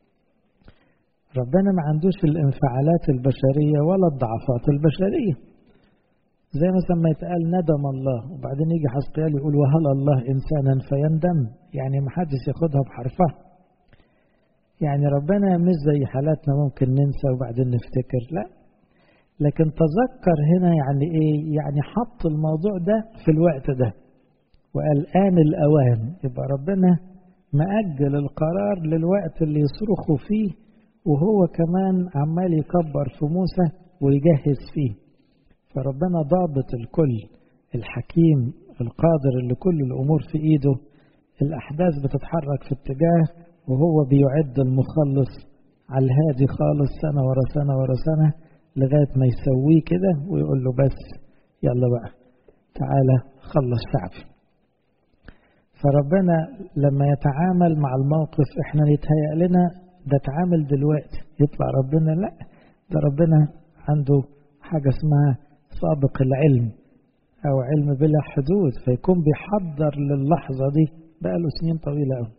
ربنا ما عندوش الانفعالات البشرية ولا الضعفات البشرية زي مثلا ما يتقال ندم الله وبعدين يجي حسقيال يقول وهل الله إنسانا فيندم يعني ما حدش ياخدها بحرفها يعني ربنا مش زي حالاتنا ممكن ننسى وبعدين نفتكر لا لكن تذكر هنا يعني ايه يعني حط الموضوع ده في الوقت ده وقال آن الأوان يبقى ربنا مأجل القرار للوقت اللي يصرخوا فيه وهو كمان عمال يكبر في موسى ويجهز فيه فربنا ضابط الكل الحكيم القادر اللي كل الأمور في إيده الأحداث بتتحرك في اتجاه وهو بيعد المخلص على الهادي خالص سنة ورا سنة ورا سنة لغاية ما يسويه كده ويقول له بس يلا بقى تعالى خلص شعبي فربنا لما يتعامل مع الموقف احنا يتهيأ لنا ده تعامل دلوقتي يطلع ربنا لا ده ربنا عنده حاجة اسمها سابق العلم أو علم بلا حدود فيكون بيحضر للحظة دي بقاله سنين طويلة أوي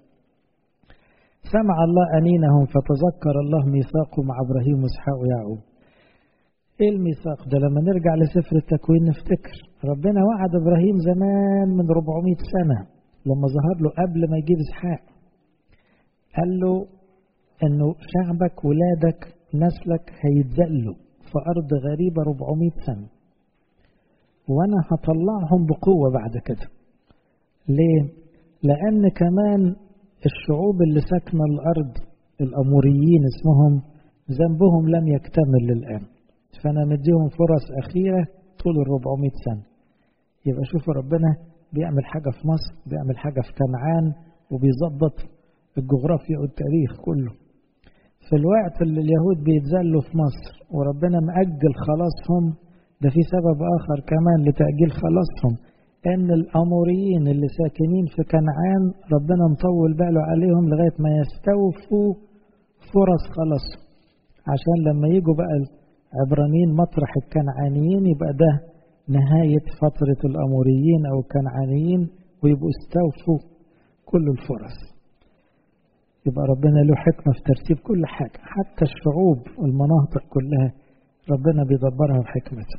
سمع الله أنينهم فتذكر الله ميثاقه مع إبراهيم وإسحاق ويعقوب إيه الميثاق ده لما نرجع لسفر التكوين نفتكر ربنا وعد إبراهيم زمان من 400 سنة لما ظهر له قبل ما يجيب إسحاق قال له إنه شعبك ولادك نسلك هيتذلوا في أرض غريبة 400 سنة وأنا هطلعهم بقوة بعد كده ليه؟ لأن كمان الشعوب اللي ساكنة الأرض الأموريين اسمهم ذنبهم لم يكتمل للآن فأنا مديهم فرص أخيرة طول ال 400 سنة يبقى شوفوا ربنا بيعمل حاجة في مصر بيعمل حاجة في كنعان وبيظبط الجغرافيا والتاريخ كله في الوقت اللي اليهود بيتذلوا في مصر وربنا مأجل خلاصهم ده في سبب آخر كمان لتأجيل خلاصهم ان الاموريين اللي ساكنين في كنعان ربنا مطول باله عليهم لغايه ما يستوفوا فرص خلاص عشان لما يجوا بقى العبرانيين مطرح الكنعانيين يبقى ده نهايه فتره الاموريين او الكنعانيين ويبقوا استوفوا كل الفرص يبقى ربنا له حكمه في ترتيب كل حاجه حتى الشعوب والمناطق كلها ربنا بيدبرها بحكمته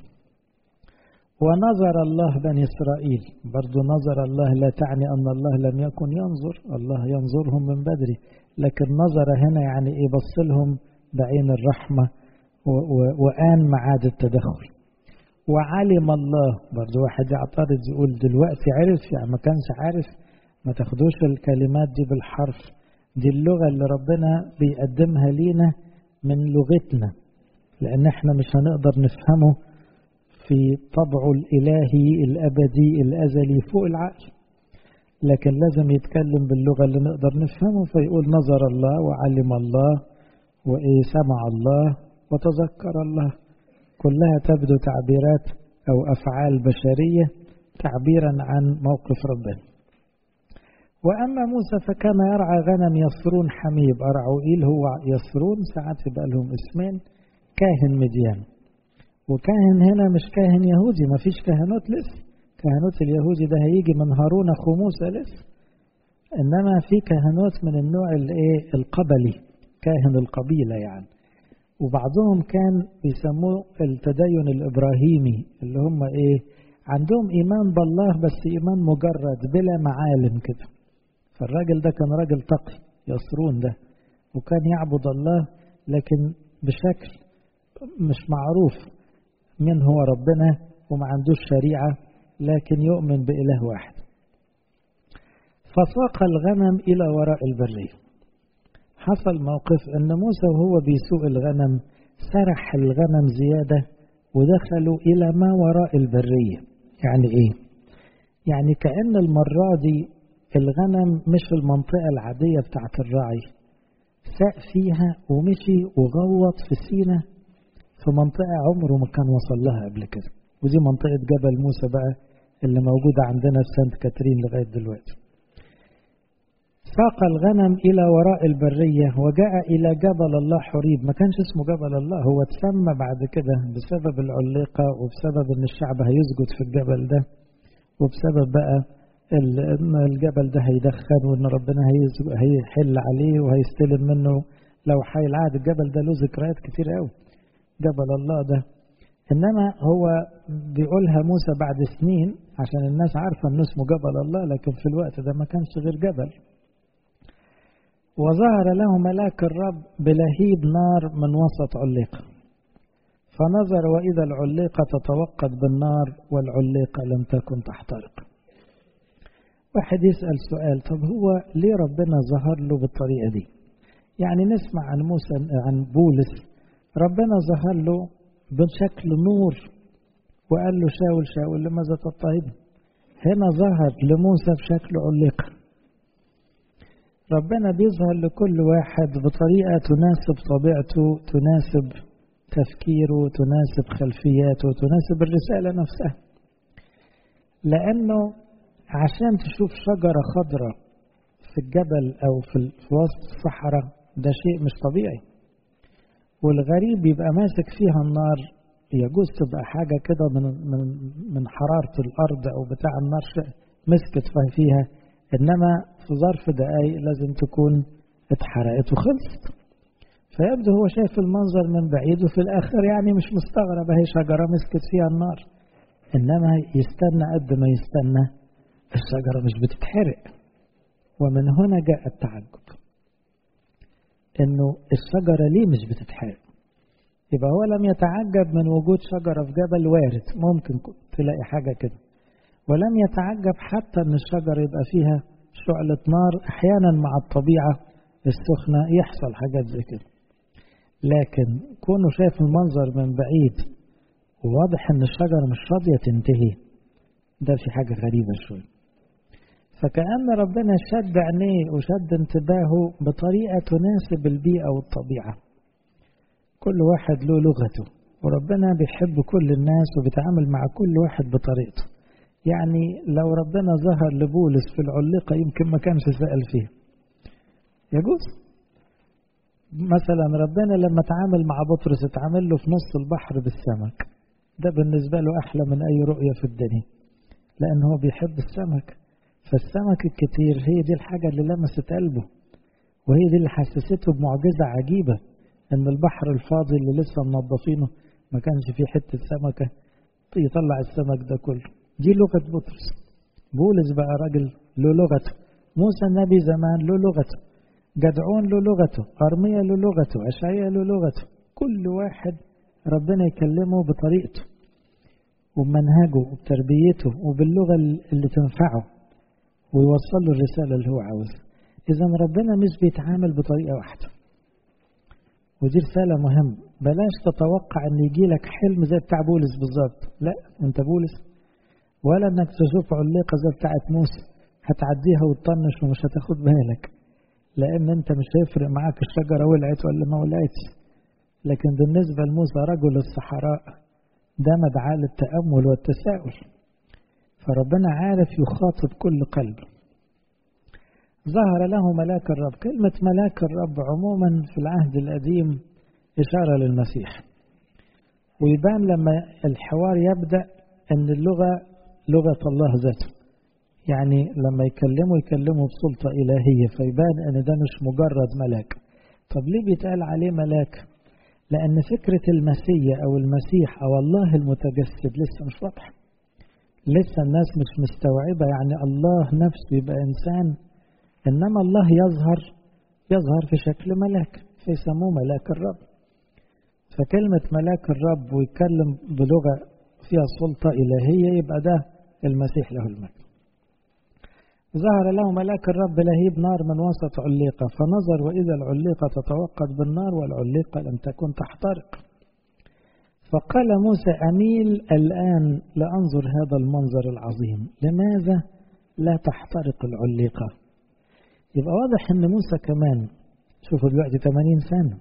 ونظر الله بني إسرائيل برضو نظر الله لا تعني أن الله لم يكن ينظر الله ينظرهم من بدري لكن نظر هنا يعني إيه بص لهم بعين الرحمة وآن معاد التدخل وعلم الله برضو واحد يعترض يقول دلوقتي عرف يعني ما كانش عارف ما تاخدوش الكلمات دي بالحرف دي اللغة اللي ربنا بيقدمها لينا من لغتنا لأن احنا مش هنقدر نفهمه في طبعه الإلهي الأبدي الأزلي فوق العقل لكن لازم يتكلم باللغة اللي نقدر نفهمه فيقول نظر الله وعلم الله وإيه سمع الله وتذكر الله كلها تبدو تعبيرات أو أفعال بشرية تعبيرا عن موقف ربنا وأما موسى فكان يرعى غنم يسرون حميب أرعوئيل هو يسرون ساعات يبقى لهم اسمين كاهن مديان وكاهن هنا مش كاهن يهودي ما فيش كهنوت لسه كهنوت اليهودي ده هيجي من هارون اخو موسى لسه انما في كهنوت من النوع الايه القبلي كاهن القبيله يعني وبعضهم كان بيسموه التدين الابراهيمي اللي هم ايه عندهم ايمان بالله بس ايمان مجرد بلا معالم كده فالراجل ده كان راجل تقي يسرون ده وكان يعبد الله لكن بشكل مش معروف من هو ربنا وما عندوش شريعة لكن يؤمن بإله واحد فساق الغنم إلى وراء البرية حصل موقف أن موسى وهو بيسوق الغنم سرح الغنم زيادة ودخلوا إلى ما وراء البرية يعني إيه؟ يعني كأن المرة دي الغنم مش في المنطقة العادية بتاعت الراعي ساق فيها ومشي وغوط في سينا في منطقة عمره ما كان وصل لها قبل كده ودي منطقة جبل موسى بقى اللي موجودة عندنا في سانت كاترين لغاية دلوقتي ساق الغنم إلى وراء البرية وجاء إلى جبل الله حريب ما كانش اسمه جبل الله هو اتسمى بعد كده بسبب العليقة وبسبب ان الشعب هيسجد في الجبل ده وبسبب بقى ان الجبل ده هيدخن وان ربنا هيحل عليه وهيستلم منه لو حي العهد الجبل ده له ذكريات كتير قوي جبل الله ده انما هو بيقولها موسى بعد سنين عشان الناس عارفه انه اسمه جبل الله لكن في الوقت ده ما كانش غير جبل وظهر له ملاك الرب بلهيب نار من وسط علقه فنظر واذا العليقه تتوقد بالنار والعليقه لم تكن تحترق واحد يسال سؤال طب هو ليه ربنا ظهر له بالطريقه دي يعني نسمع عن موسى عن بولس ربنا ظهر له بشكل نور وقال له شاول شاول لماذا تضطهد هنا ظهر لموسى بشكل علقة ربنا بيظهر لكل واحد بطريقة تناسب طبيعته تناسب تفكيره تناسب خلفياته تناسب الرسالة نفسها لأنه عشان تشوف شجرة خضراء في الجبل أو في وسط الصحراء ده شيء مش طبيعي والغريب يبقى ماسك فيها النار يجوز تبقى حاجة كده من من من حرارة الأرض أو بتاع النار مسكت فيها إنما في ظرف دقايق لازم تكون اتحرقت وخلصت فيبدو هو شايف المنظر من بعيد وفي الآخر يعني مش مستغرب هي شجرة مسكت فيها النار إنما يستنى قد ما يستنى الشجرة مش بتتحرق ومن هنا جاء التعجب إنه الشجرة ليه مش بتتحرق يبقى هو لم يتعجب من وجود شجرة في جبل وارد ممكن تلاقي حاجة كده ولم يتعجب حتى ان الشجرة يبقى فيها شعلة نار احيانا مع الطبيعة السخنة يحصل حاجات زي كده لكن كونه شايف المنظر من بعيد وواضح ان الشجرة مش راضية تنتهي ده في حاجة غريبة شوية فكأن ربنا شد عينيه وشد انتباهه بطريقة تناسب البيئة والطبيعة كل واحد له لغته وربنا بيحب كل الناس وبيتعامل مع كل واحد بطريقته يعني لو ربنا ظهر لبولس في العلقة يمكن ما كانش سأل فيها يجوز مثلا ربنا لما تعامل مع بطرس اتعامل له في نص البحر بالسمك ده بالنسبة له أحلى من أي رؤية في الدنيا لأن هو بيحب السمك فالسمك الكتير هي دي الحاجة اللي لمست قلبه وهي دي اللي حسسته بمعجزة عجيبة ان البحر الفاضي اللي لسه منظفينه ما كانش فيه حته سمكه يطلع السمك ده كله دي لغه بطرس بولس بقى راجل له لغته موسى النبي زمان له لغته جدعون له لغته ارميا له لغته اشعيا له لغته كل واحد ربنا يكلمه بطريقته وبمنهجه وبتربيته وباللغه اللي تنفعه ويوصل له الرساله اللي هو عاوزها اذا ربنا مش بيتعامل بطريقه واحده ودي رسالة مهمة بلاش تتوقع ان يجي لك حلم زي بتاع بولس بالظبط لا انت بولس ولا انك تشوف علقة زي بتاعت موسى هتعديها وتطنش ومش هتاخد بالك لان انت مش هيفرق معاك الشجرة ولعت ولا ما ولعتش لكن بالنسبة لموسى رجل الصحراء ده مدعاة للتأمل والتساؤل فربنا عارف يخاطب كل قلب ظهر له ملاك الرب كلمة ملاك الرب عموما في العهد القديم إشارة للمسيح ويبان لما الحوار يبدأ أن اللغة لغة الله ذاته يعني لما يكلموا يكلموا بسلطة إلهية فيبان أن ده مش مجرد ملاك طب ليه بيتقال عليه ملاك لأن فكرة المسيح أو المسيح أو الله المتجسد لسه مش واضحة لسه الناس مش مستوعبة يعني الله نفسه يبقى إنسان إنما الله يظهر يظهر في شكل ملاك فيسموه ملاك الرب فكلمة ملاك الرب ويتكلم بلغة فيها سلطة إلهية يبقى ده المسيح له المجد ظهر له ملاك الرب لهيب نار من وسط عليقة فنظر وإذا العليقة تتوقد بالنار والعليقة لم تكن تحترق فقال موسى أميل الآن لأنظر هذا المنظر العظيم لماذا لا تحترق العليقة يبقى واضح ان موسى كمان شوفوا دلوقتي 80 سنة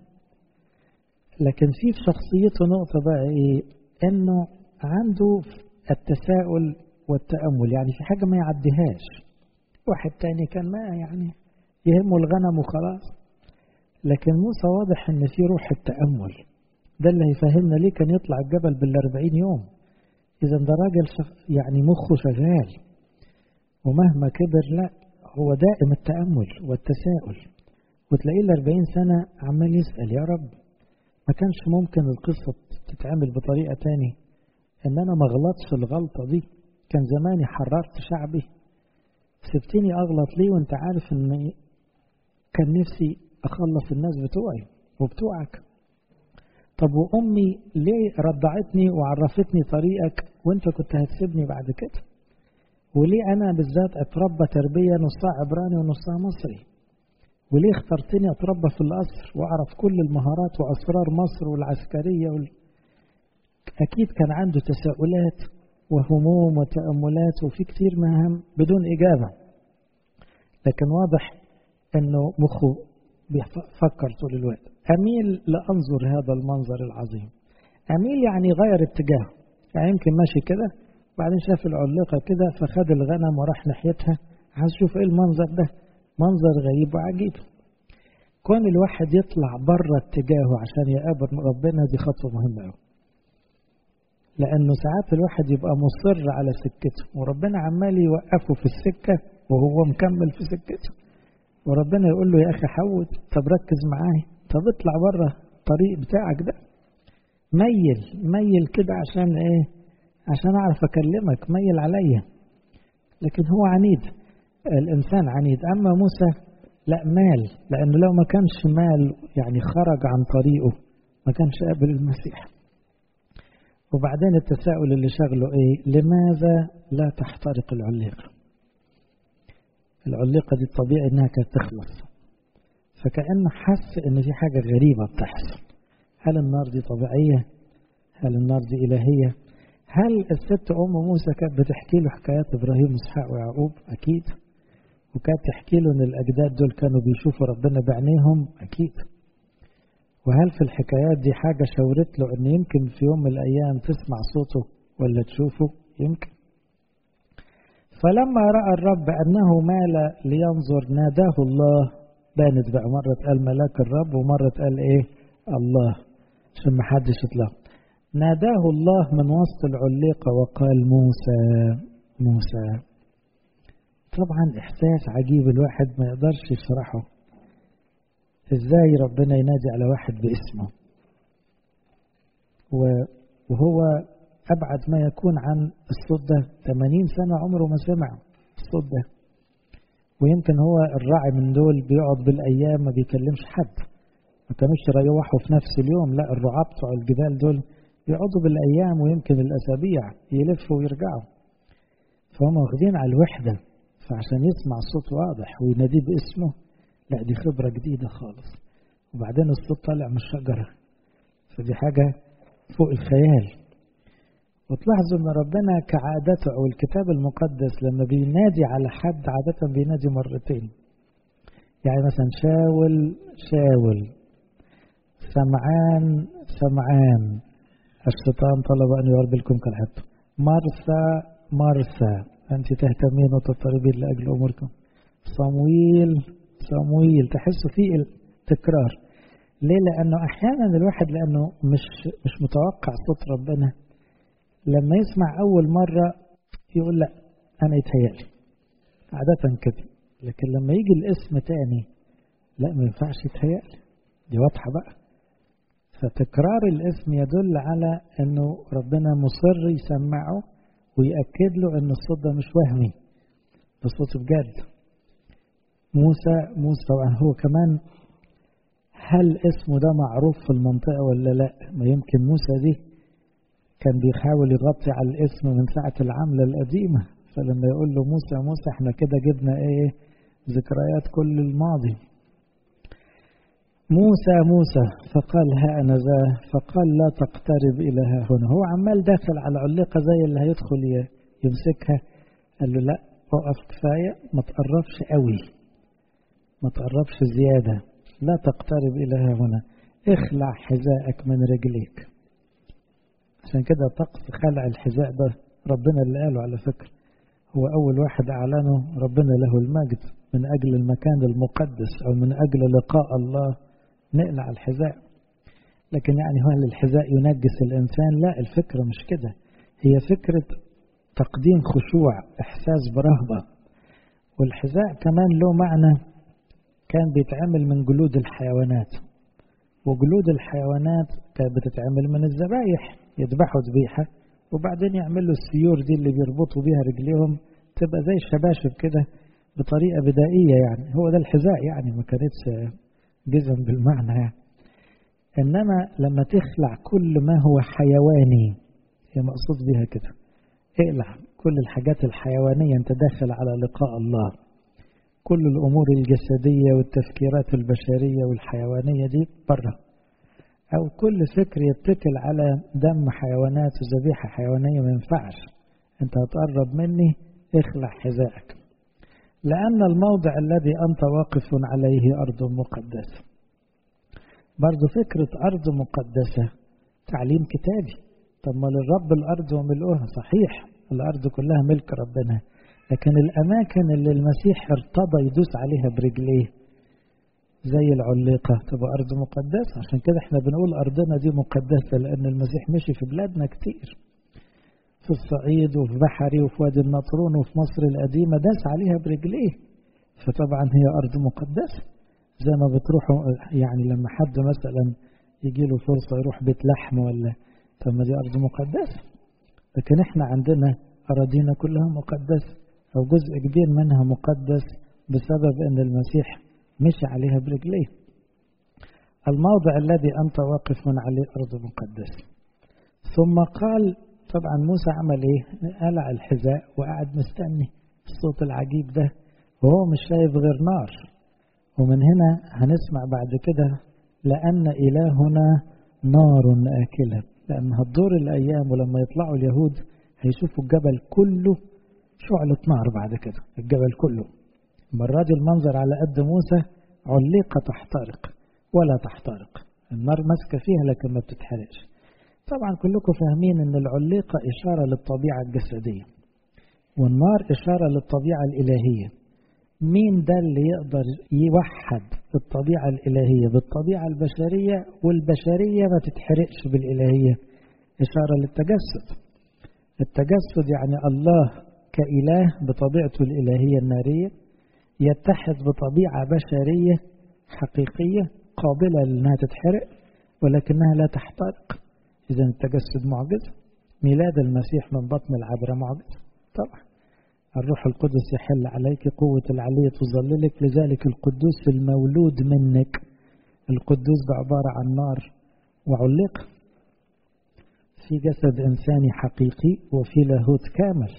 لكن في في شخصيته نقطة بقى ايه انه عنده التساؤل والتأمل يعني في حاجة ما يعديهاش واحد تاني كان ما يعني يهمه الغنم وخلاص لكن موسى واضح ان في روح التأمل ده اللي هيفهمنا ليه كان يطلع الجبل بالأربعين يوم إذا ده راجل يعني مخه شغال ومهما كبر لا هو دائم التأمل والتساؤل وتلاقيه الأربعين سنة عمال يسأل يا رب ما كانش ممكن القصة تتعمل بطريقة تاني إن أنا ما غلطش الغلطة دي كان زماني حررت شعبي سبتني أغلط ليه وأنت عارف إن كان نفسي أخلص الناس بتوعي وبتوعك طب وأمي ليه رضعتني وعرفتني طريقك وأنت كنت هتسيبني بعد كده وليه أنا بالذات أتربى تربية نصها عبراني ونصها مصري وليه اخترتني أتربى في القصر وأعرف كل المهارات وأسرار مصر والعسكرية وال... أكيد كان عنده تساؤلات وهموم وتأملات وفي كتير مهام بدون إجابة لكن واضح أنه مخه بيفكر طول الوقت أميل لأنظر هذا المنظر العظيم أميل يعني غير اتجاه يعني يمكن ماشي كده بعدين شاف العلقة كده فخد الغنم وراح ناحيتها عايز يشوف ايه المنظر ده منظر غريب وعجيب كون الواحد يطلع بره اتجاهه عشان يقابل ربنا دي خطوة مهمة قوي لأنه ساعات الواحد يبقى مصر على سكته وربنا عمال يوقفه في السكة وهو مكمل في سكته وربنا يقول له يا أخي حود طب ركز معايا طب اطلع بره الطريق بتاعك ده ميل ميل كده عشان ايه عشان اعرف اكلمك ميل عليا لكن هو عنيد الانسان عنيد اما موسى لا مال لانه لو ما كانش مال يعني خرج عن طريقه ما كانش قابل المسيح وبعدين التساؤل اللي شغله ايه لماذا لا تحترق العليقة العليقة دي الطبيعي انها كانت تخلص فكأنه حس ان في حاجة غريبة بتحصل هل النار دي طبيعية هل النار دي إلهية هل الست أم موسى كانت بتحكي له حكايات إبراهيم وإسحاق ويعقوب أكيد وكانت تحكي له إن الأجداد دول كانوا بيشوفوا ربنا بعينيهم أكيد وهل في الحكايات دي حاجة شاورت له إن يمكن في يوم من الأيام تسمع صوته ولا تشوفه يمكن فلما رأى الرب أنه مال لينظر ناداه الله بانت بقى مرة قال ملاك الرب ومرة قال إيه الله عشان ما حدش يطلع ناداه الله من وسط العليقة وقال موسى موسى طبعا إحساس عجيب الواحد ما يقدرش يشرحه إزاي ربنا ينادي على واحد باسمه وهو أبعد ما يكون عن الصوت ده 80 سنة عمره ما سمع الصوت ده ويمكن هو الراعي من دول بيقعد بالأيام ما بيكلمش حد ما كانوش يروحوا في نفس اليوم لا الرعاة بتوع الجبال دول يقعدوا بالأيام ويمكن الأسابيع يلفوا ويرجعوا فهم واخدين على الوحدة فعشان يسمع صوت واضح ويناديه باسمه لا دي خبرة جديدة خالص وبعدين الصوت طالع من الشجرة فدي حاجة فوق الخيال وتلاحظوا ان ربنا كعادته او الكتاب المقدس لما بينادي على حد عادة بينادي مرتين يعني مثلا شاول شاول سمعان سمعان الشيطان طلب أن يربلكم كالحب مرسى مرسى أنت تهتمين وتضطربين لأجل أموركم صمويل صمويل تحسوا فيه التكرار ليه لأنه أحيانا الواحد لأنه مش مش متوقع صوت ربنا لما يسمع أول مرة يقول لا أنا يتهيألي عادة كده لكن لما يجي الاسم تاني لا ما ينفعش يتهيألي دي واضحة بقى فتكرار الاسم يدل على انه ربنا مصر يسمعه ويأكد له ان الصوت ده مش وهمي ده صوت بجد موسى موسى هو كمان هل اسمه ده معروف في المنطقة ولا لا ما يمكن موسى دي كان بيحاول يغطي على الاسم من ساعة العملة القديمة فلما يقول له موسى موسى احنا كده جبنا ايه ذكريات كل الماضي موسى موسى فقال ها أنا ذا فقال لا تقترب إلى ها هنا هو عمال داخل على علقة زي اللي هيدخل يمسكها قال له لا اقف كفاية ما تقربش قوي ما تقربش زيادة لا تقترب إلى ها هنا اخلع حذائك من رجليك عشان كده طقس خلع الحذاء ده ربنا اللي قاله على فكرة هو أول واحد أعلنه ربنا له المجد من أجل المكان المقدس أو من أجل لقاء الله نقلع الحذاء لكن يعني هل الحذاء ينجس الإنسان لا الفكرة مش كده هي فكرة تقديم خشوع إحساس برهبة والحذاء كمان له معنى كان بيتعمل من جلود الحيوانات وجلود الحيوانات كانت بتتعمل من الذبايح يذبحوا ذبيحة وبعدين يعملوا السيور دي اللي بيربطوا بيها رجليهم تبقى زي الشباشب كده بطريقة بدائية يعني هو ده الحذاء يعني ما كانتش جزم بالمعنى يعني. إنما لما تخلع كل ما هو حيواني هي مقصود بها كده اقلع كل الحاجات الحيوانية انت داخل على لقاء الله كل الأمور الجسدية والتفكيرات البشرية والحيوانية دي بره أو كل فكر يتكل على دم حيوانات وذبيحة حيوانية ما ينفعش أنت هتقرب مني اخلع حذائك لأن الموضع الذي أنت واقف عليه أرض مقدسة برضو فكرة أرض مقدسة تعليم كتابي طب ما للرب الأرض وملؤها صحيح الأرض كلها ملك ربنا لكن الأماكن اللي المسيح ارتضى يدوس عليها برجليه زي العليقة تبقى أرض مقدسة عشان كده احنا بنقول أرضنا دي مقدسة لأن المسيح مشي في بلادنا كتير في الصعيد وفي بحري وفي وادي النطرون وفي مصر القديمة داس عليها برجليه فطبعا هي أرض مقدسة زي ما بتروحوا يعني لما حد مثلا يجي له فرصة يروح بيت لحم ولا طب ما دي أرض مقدسة لكن احنا عندنا أراضينا كلها مقدسة أو جزء كبير منها مقدس بسبب أن المسيح مشي عليها برجليه الموضع الذي أنت واقف من عليه أرض مقدسة ثم قال طبعا موسى عمل ايه قلع الحذاء وقعد مستني الصوت العجيب ده وهو مش شايف غير نار ومن هنا هنسمع بعد كده لأن إلهنا نار آكلة لأن هتدور الأيام ولما يطلعوا اليهود هيشوفوا الجبل كله شعلة نار بعد كده الجبل كله المرة دي المنظر على قد موسى علقة تحترق ولا تحترق النار ماسكة فيها لكن ما بتتحرقش طبعا كلكم فاهمين ان العليقة إشارة للطبيعة الجسدية والنار إشارة للطبيعة الإلهية مين ده اللي يقدر يوحد الطبيعة الإلهية بالطبيعة البشرية والبشرية ما تتحرقش بالإلهية إشارة للتجسد التجسد يعني الله كإله بطبيعته الإلهية النارية يتحد بطبيعة بشرية حقيقية قابلة لأنها تتحرق ولكنها لا تحترق إذا التجسد معجزة ميلاد المسيح من بطن العذراء معجزة طبعا الروح القدس يحل عليك قوة العلية تظللك لذلك القدوس المولود منك القدوس ده عبارة عن نار وعلق في جسد إنساني حقيقي وفي لاهوت كامل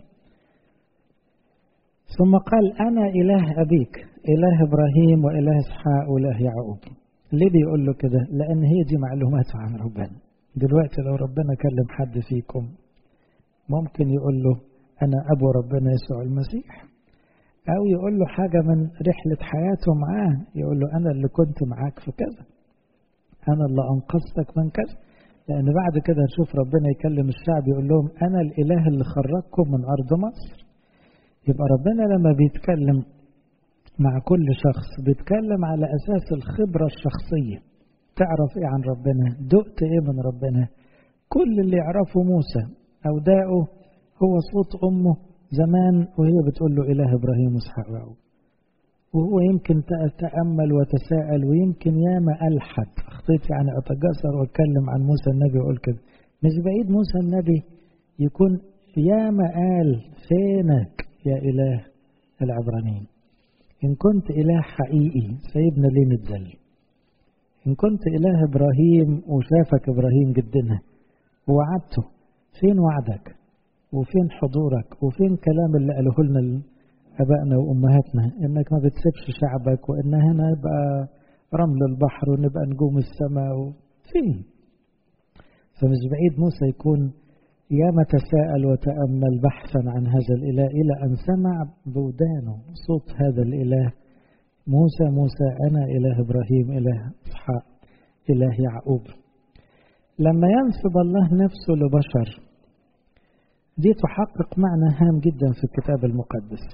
ثم قال أنا إله أبيك إله إبراهيم وإله إسحاق وإله يعقوب ليه بيقول له كده لأن هي دي معلوماته عن ربنا دلوقتي لو ربنا كلم حد فيكم ممكن يقول له أنا أبو ربنا يسوع المسيح أو يقول له حاجة من رحلة حياته معاه يقول له أنا اللي كنت معاك في كذا أنا اللي أنقذتك من كذا لأن بعد كده نشوف ربنا يكلم الشعب يقول لهم أنا الإله اللي خرجكم من أرض مصر يبقى ربنا لما بيتكلم مع كل شخص بيتكلم على أساس الخبرة الشخصية تعرف إيه عن ربنا دقت إيه من ربنا كل اللي يعرفه موسى أو داقه هو صوت أمه زمان وهي بتقول له إله إبراهيم وإسحاق ويعقوب وهو يمكن تأمل وتساءل ويمكن ياما ألحد أخطيت يعني أتجسر وأتكلم عن موسى النبي وأقول كده مش بعيد موسى النبي يكون ياما قال فينك يا إله العبرانيين إن كنت إله حقيقي سيبنا ليه نتذل إن كنت إله إبراهيم وشافك إبراهيم جدنا ووعدته فين وعدك وفين حضورك وفين كلام اللي قاله لنا أبائنا وأمهاتنا إنك ما بتسيبش شعبك وإن هنا يبقى رمل البحر ونبقى نجوم السماء فين فمش بعيد موسى يكون ياما تساءل وتأمل بحثا عن هذا الإله إلى أن سمع بودانه صوت هذا الإله موسى موسى أنا إله إبراهيم إله إسحاق إله يعقوب لما ينسب الله نفسه لبشر دي تحقق معنى هام جدا في الكتاب المقدس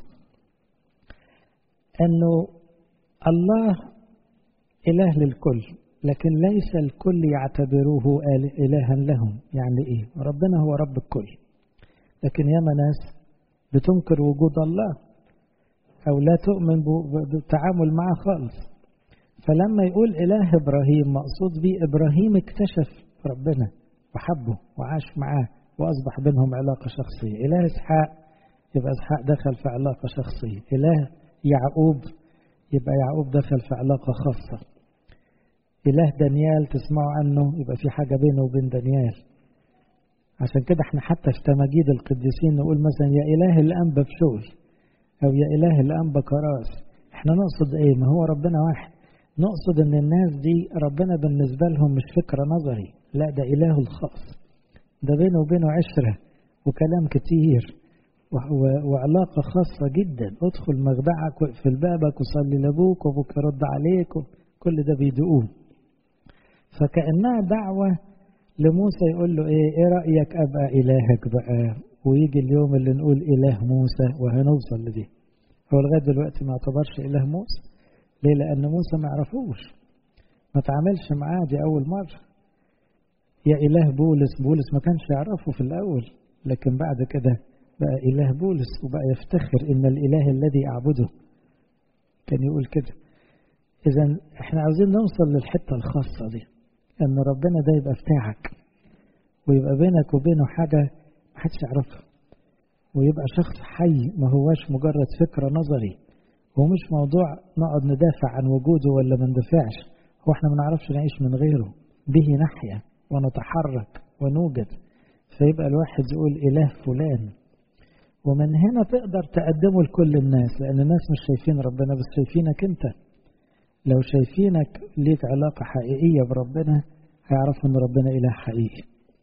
أنه الله إله للكل لكن ليس الكل يعتبروه إلها لهم يعني إيه ربنا هو رب الكل لكن ياما ناس بتنكر وجود الله أو لا تؤمن بالتعامل معه خالص فلما يقول إله إبراهيم مقصود به إبراهيم اكتشف ربنا وحبه وعاش معاه وأصبح بينهم علاقة شخصية إله إسحاق يبقى إسحاق دخل في علاقة شخصية إله يعقوب يبقى يعقوب دخل في علاقة خاصة إله دانيال تسمعوا عنه يبقى في حاجة بينه وبين دانيال عشان كده احنا حتى في تماجيد القديسين نقول مثلا يا إله الأنبا بشوي أو يا إله الأنبا كراس احنا نقصد ايه ما هو ربنا واحد نقصد ان الناس دي ربنا بالنسبة لهم مش فكرة نظري لا ده إله الخاص ده بينه وبينه عشرة وكلام كتير وعلاقة خاصة جدا ادخل مخدعك واقفل بابك وصلي لابوك وابوك يرد عليك كل ده بيدقوه فكأنها دعوة لموسى يقول له ايه ايه رأيك ابقى الهك بقى ويجي اليوم اللي نقول اله موسى وهنوصل لدي هو لغاية دلوقتي ما اعتبرش اله موسى ليه لان موسى ما يعرفوش ما تعاملش معاه دي اول مرة يا اله بولس بولس ما كانش يعرفه في الاول لكن بعد كده بقى إله بولس وبقى يفتخر إن الإله الذي أعبده كان يقول كده إذا إحنا عاوزين نوصل للحتة الخاصة دي أن ربنا ده يبقى بتاعك ويبقى بينك وبينه حاجة محدش يعرفها ويبقى شخص حي ما هواش مجرد فكرة نظري هو مش موضوع نقعد ندافع عن وجوده ولا ما ندافعش هو احنا ما نعرفش نعيش من غيره به نحيا ونتحرك ونوجد فيبقى الواحد يقول إله فلان ومن هنا تقدر تقدمه لكل الناس لأن الناس مش شايفين ربنا بس شايفينك أنت لو شايفينك ليك علاقة حقيقية بربنا هيعرفوا أن ربنا إله حقيقي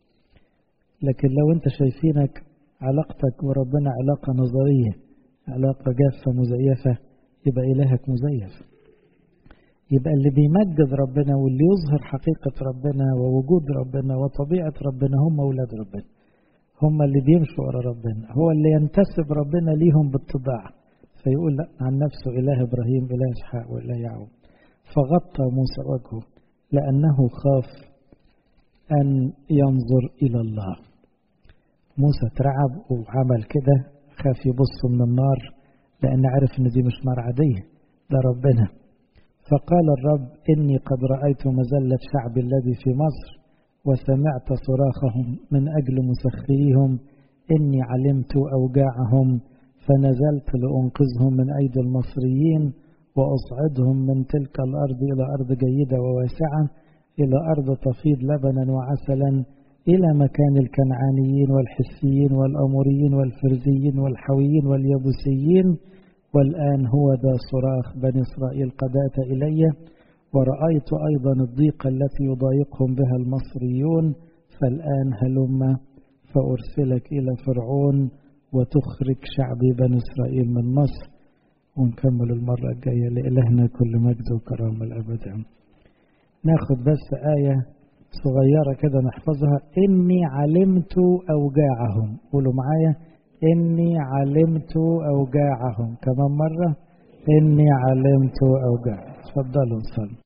لكن لو أنت شايفينك علاقتك وربنا علاقة نظرية علاقة جافة مزيفة يبقى إلهك مزيف يبقى اللي بيمجد ربنا واللي يظهر حقيقة ربنا ووجود ربنا وطبيعة ربنا هم أولاد ربنا هم اللي بيمشوا ورا ربنا هو اللي ينتسب ربنا ليهم بالطباع فيقول لا عن نفسه إله إبراهيم إله إسحاق وإله يعقوب فغطى موسى وجهه لأنه خاف أن ينظر إلى الله موسى ترعب وعمل كده خاف يبص من النار لأن عرف إن دي مش نار عادية ده ربنا فقال الرب إني قد رأيت مزلة شعبي الذي في مصر وسمعت صراخهم من أجل مسخريهم إني علمت أوجاعهم فنزلت لأنقذهم من أيدي المصريين وأصعدهم من تلك الأرض إلى أرض جيدة وواسعة إلى أرض تفيض لبنا وعسلا إلى مكان الكنعانيين والحسيين والأموريين والفرزيين والحويين واليبوسيين والآن هو ذا صراخ بني إسرائيل قد أتى إلي ورأيت أيضا الضيق التي يضايقهم بها المصريون فالآن هلم فأرسلك إلى فرعون وتخرج شعبي بني إسرائيل من مصر ونكمل المرة الجاية لإلهنا كل مجد وكرامة الأبد ناخد بس آية صغيرة كده نحفظها إني علمت أوجاعهم قولوا معايا إني علمت أوجاعهم كمان مرة إني علمت أوجاعهم تفضلوا صلوا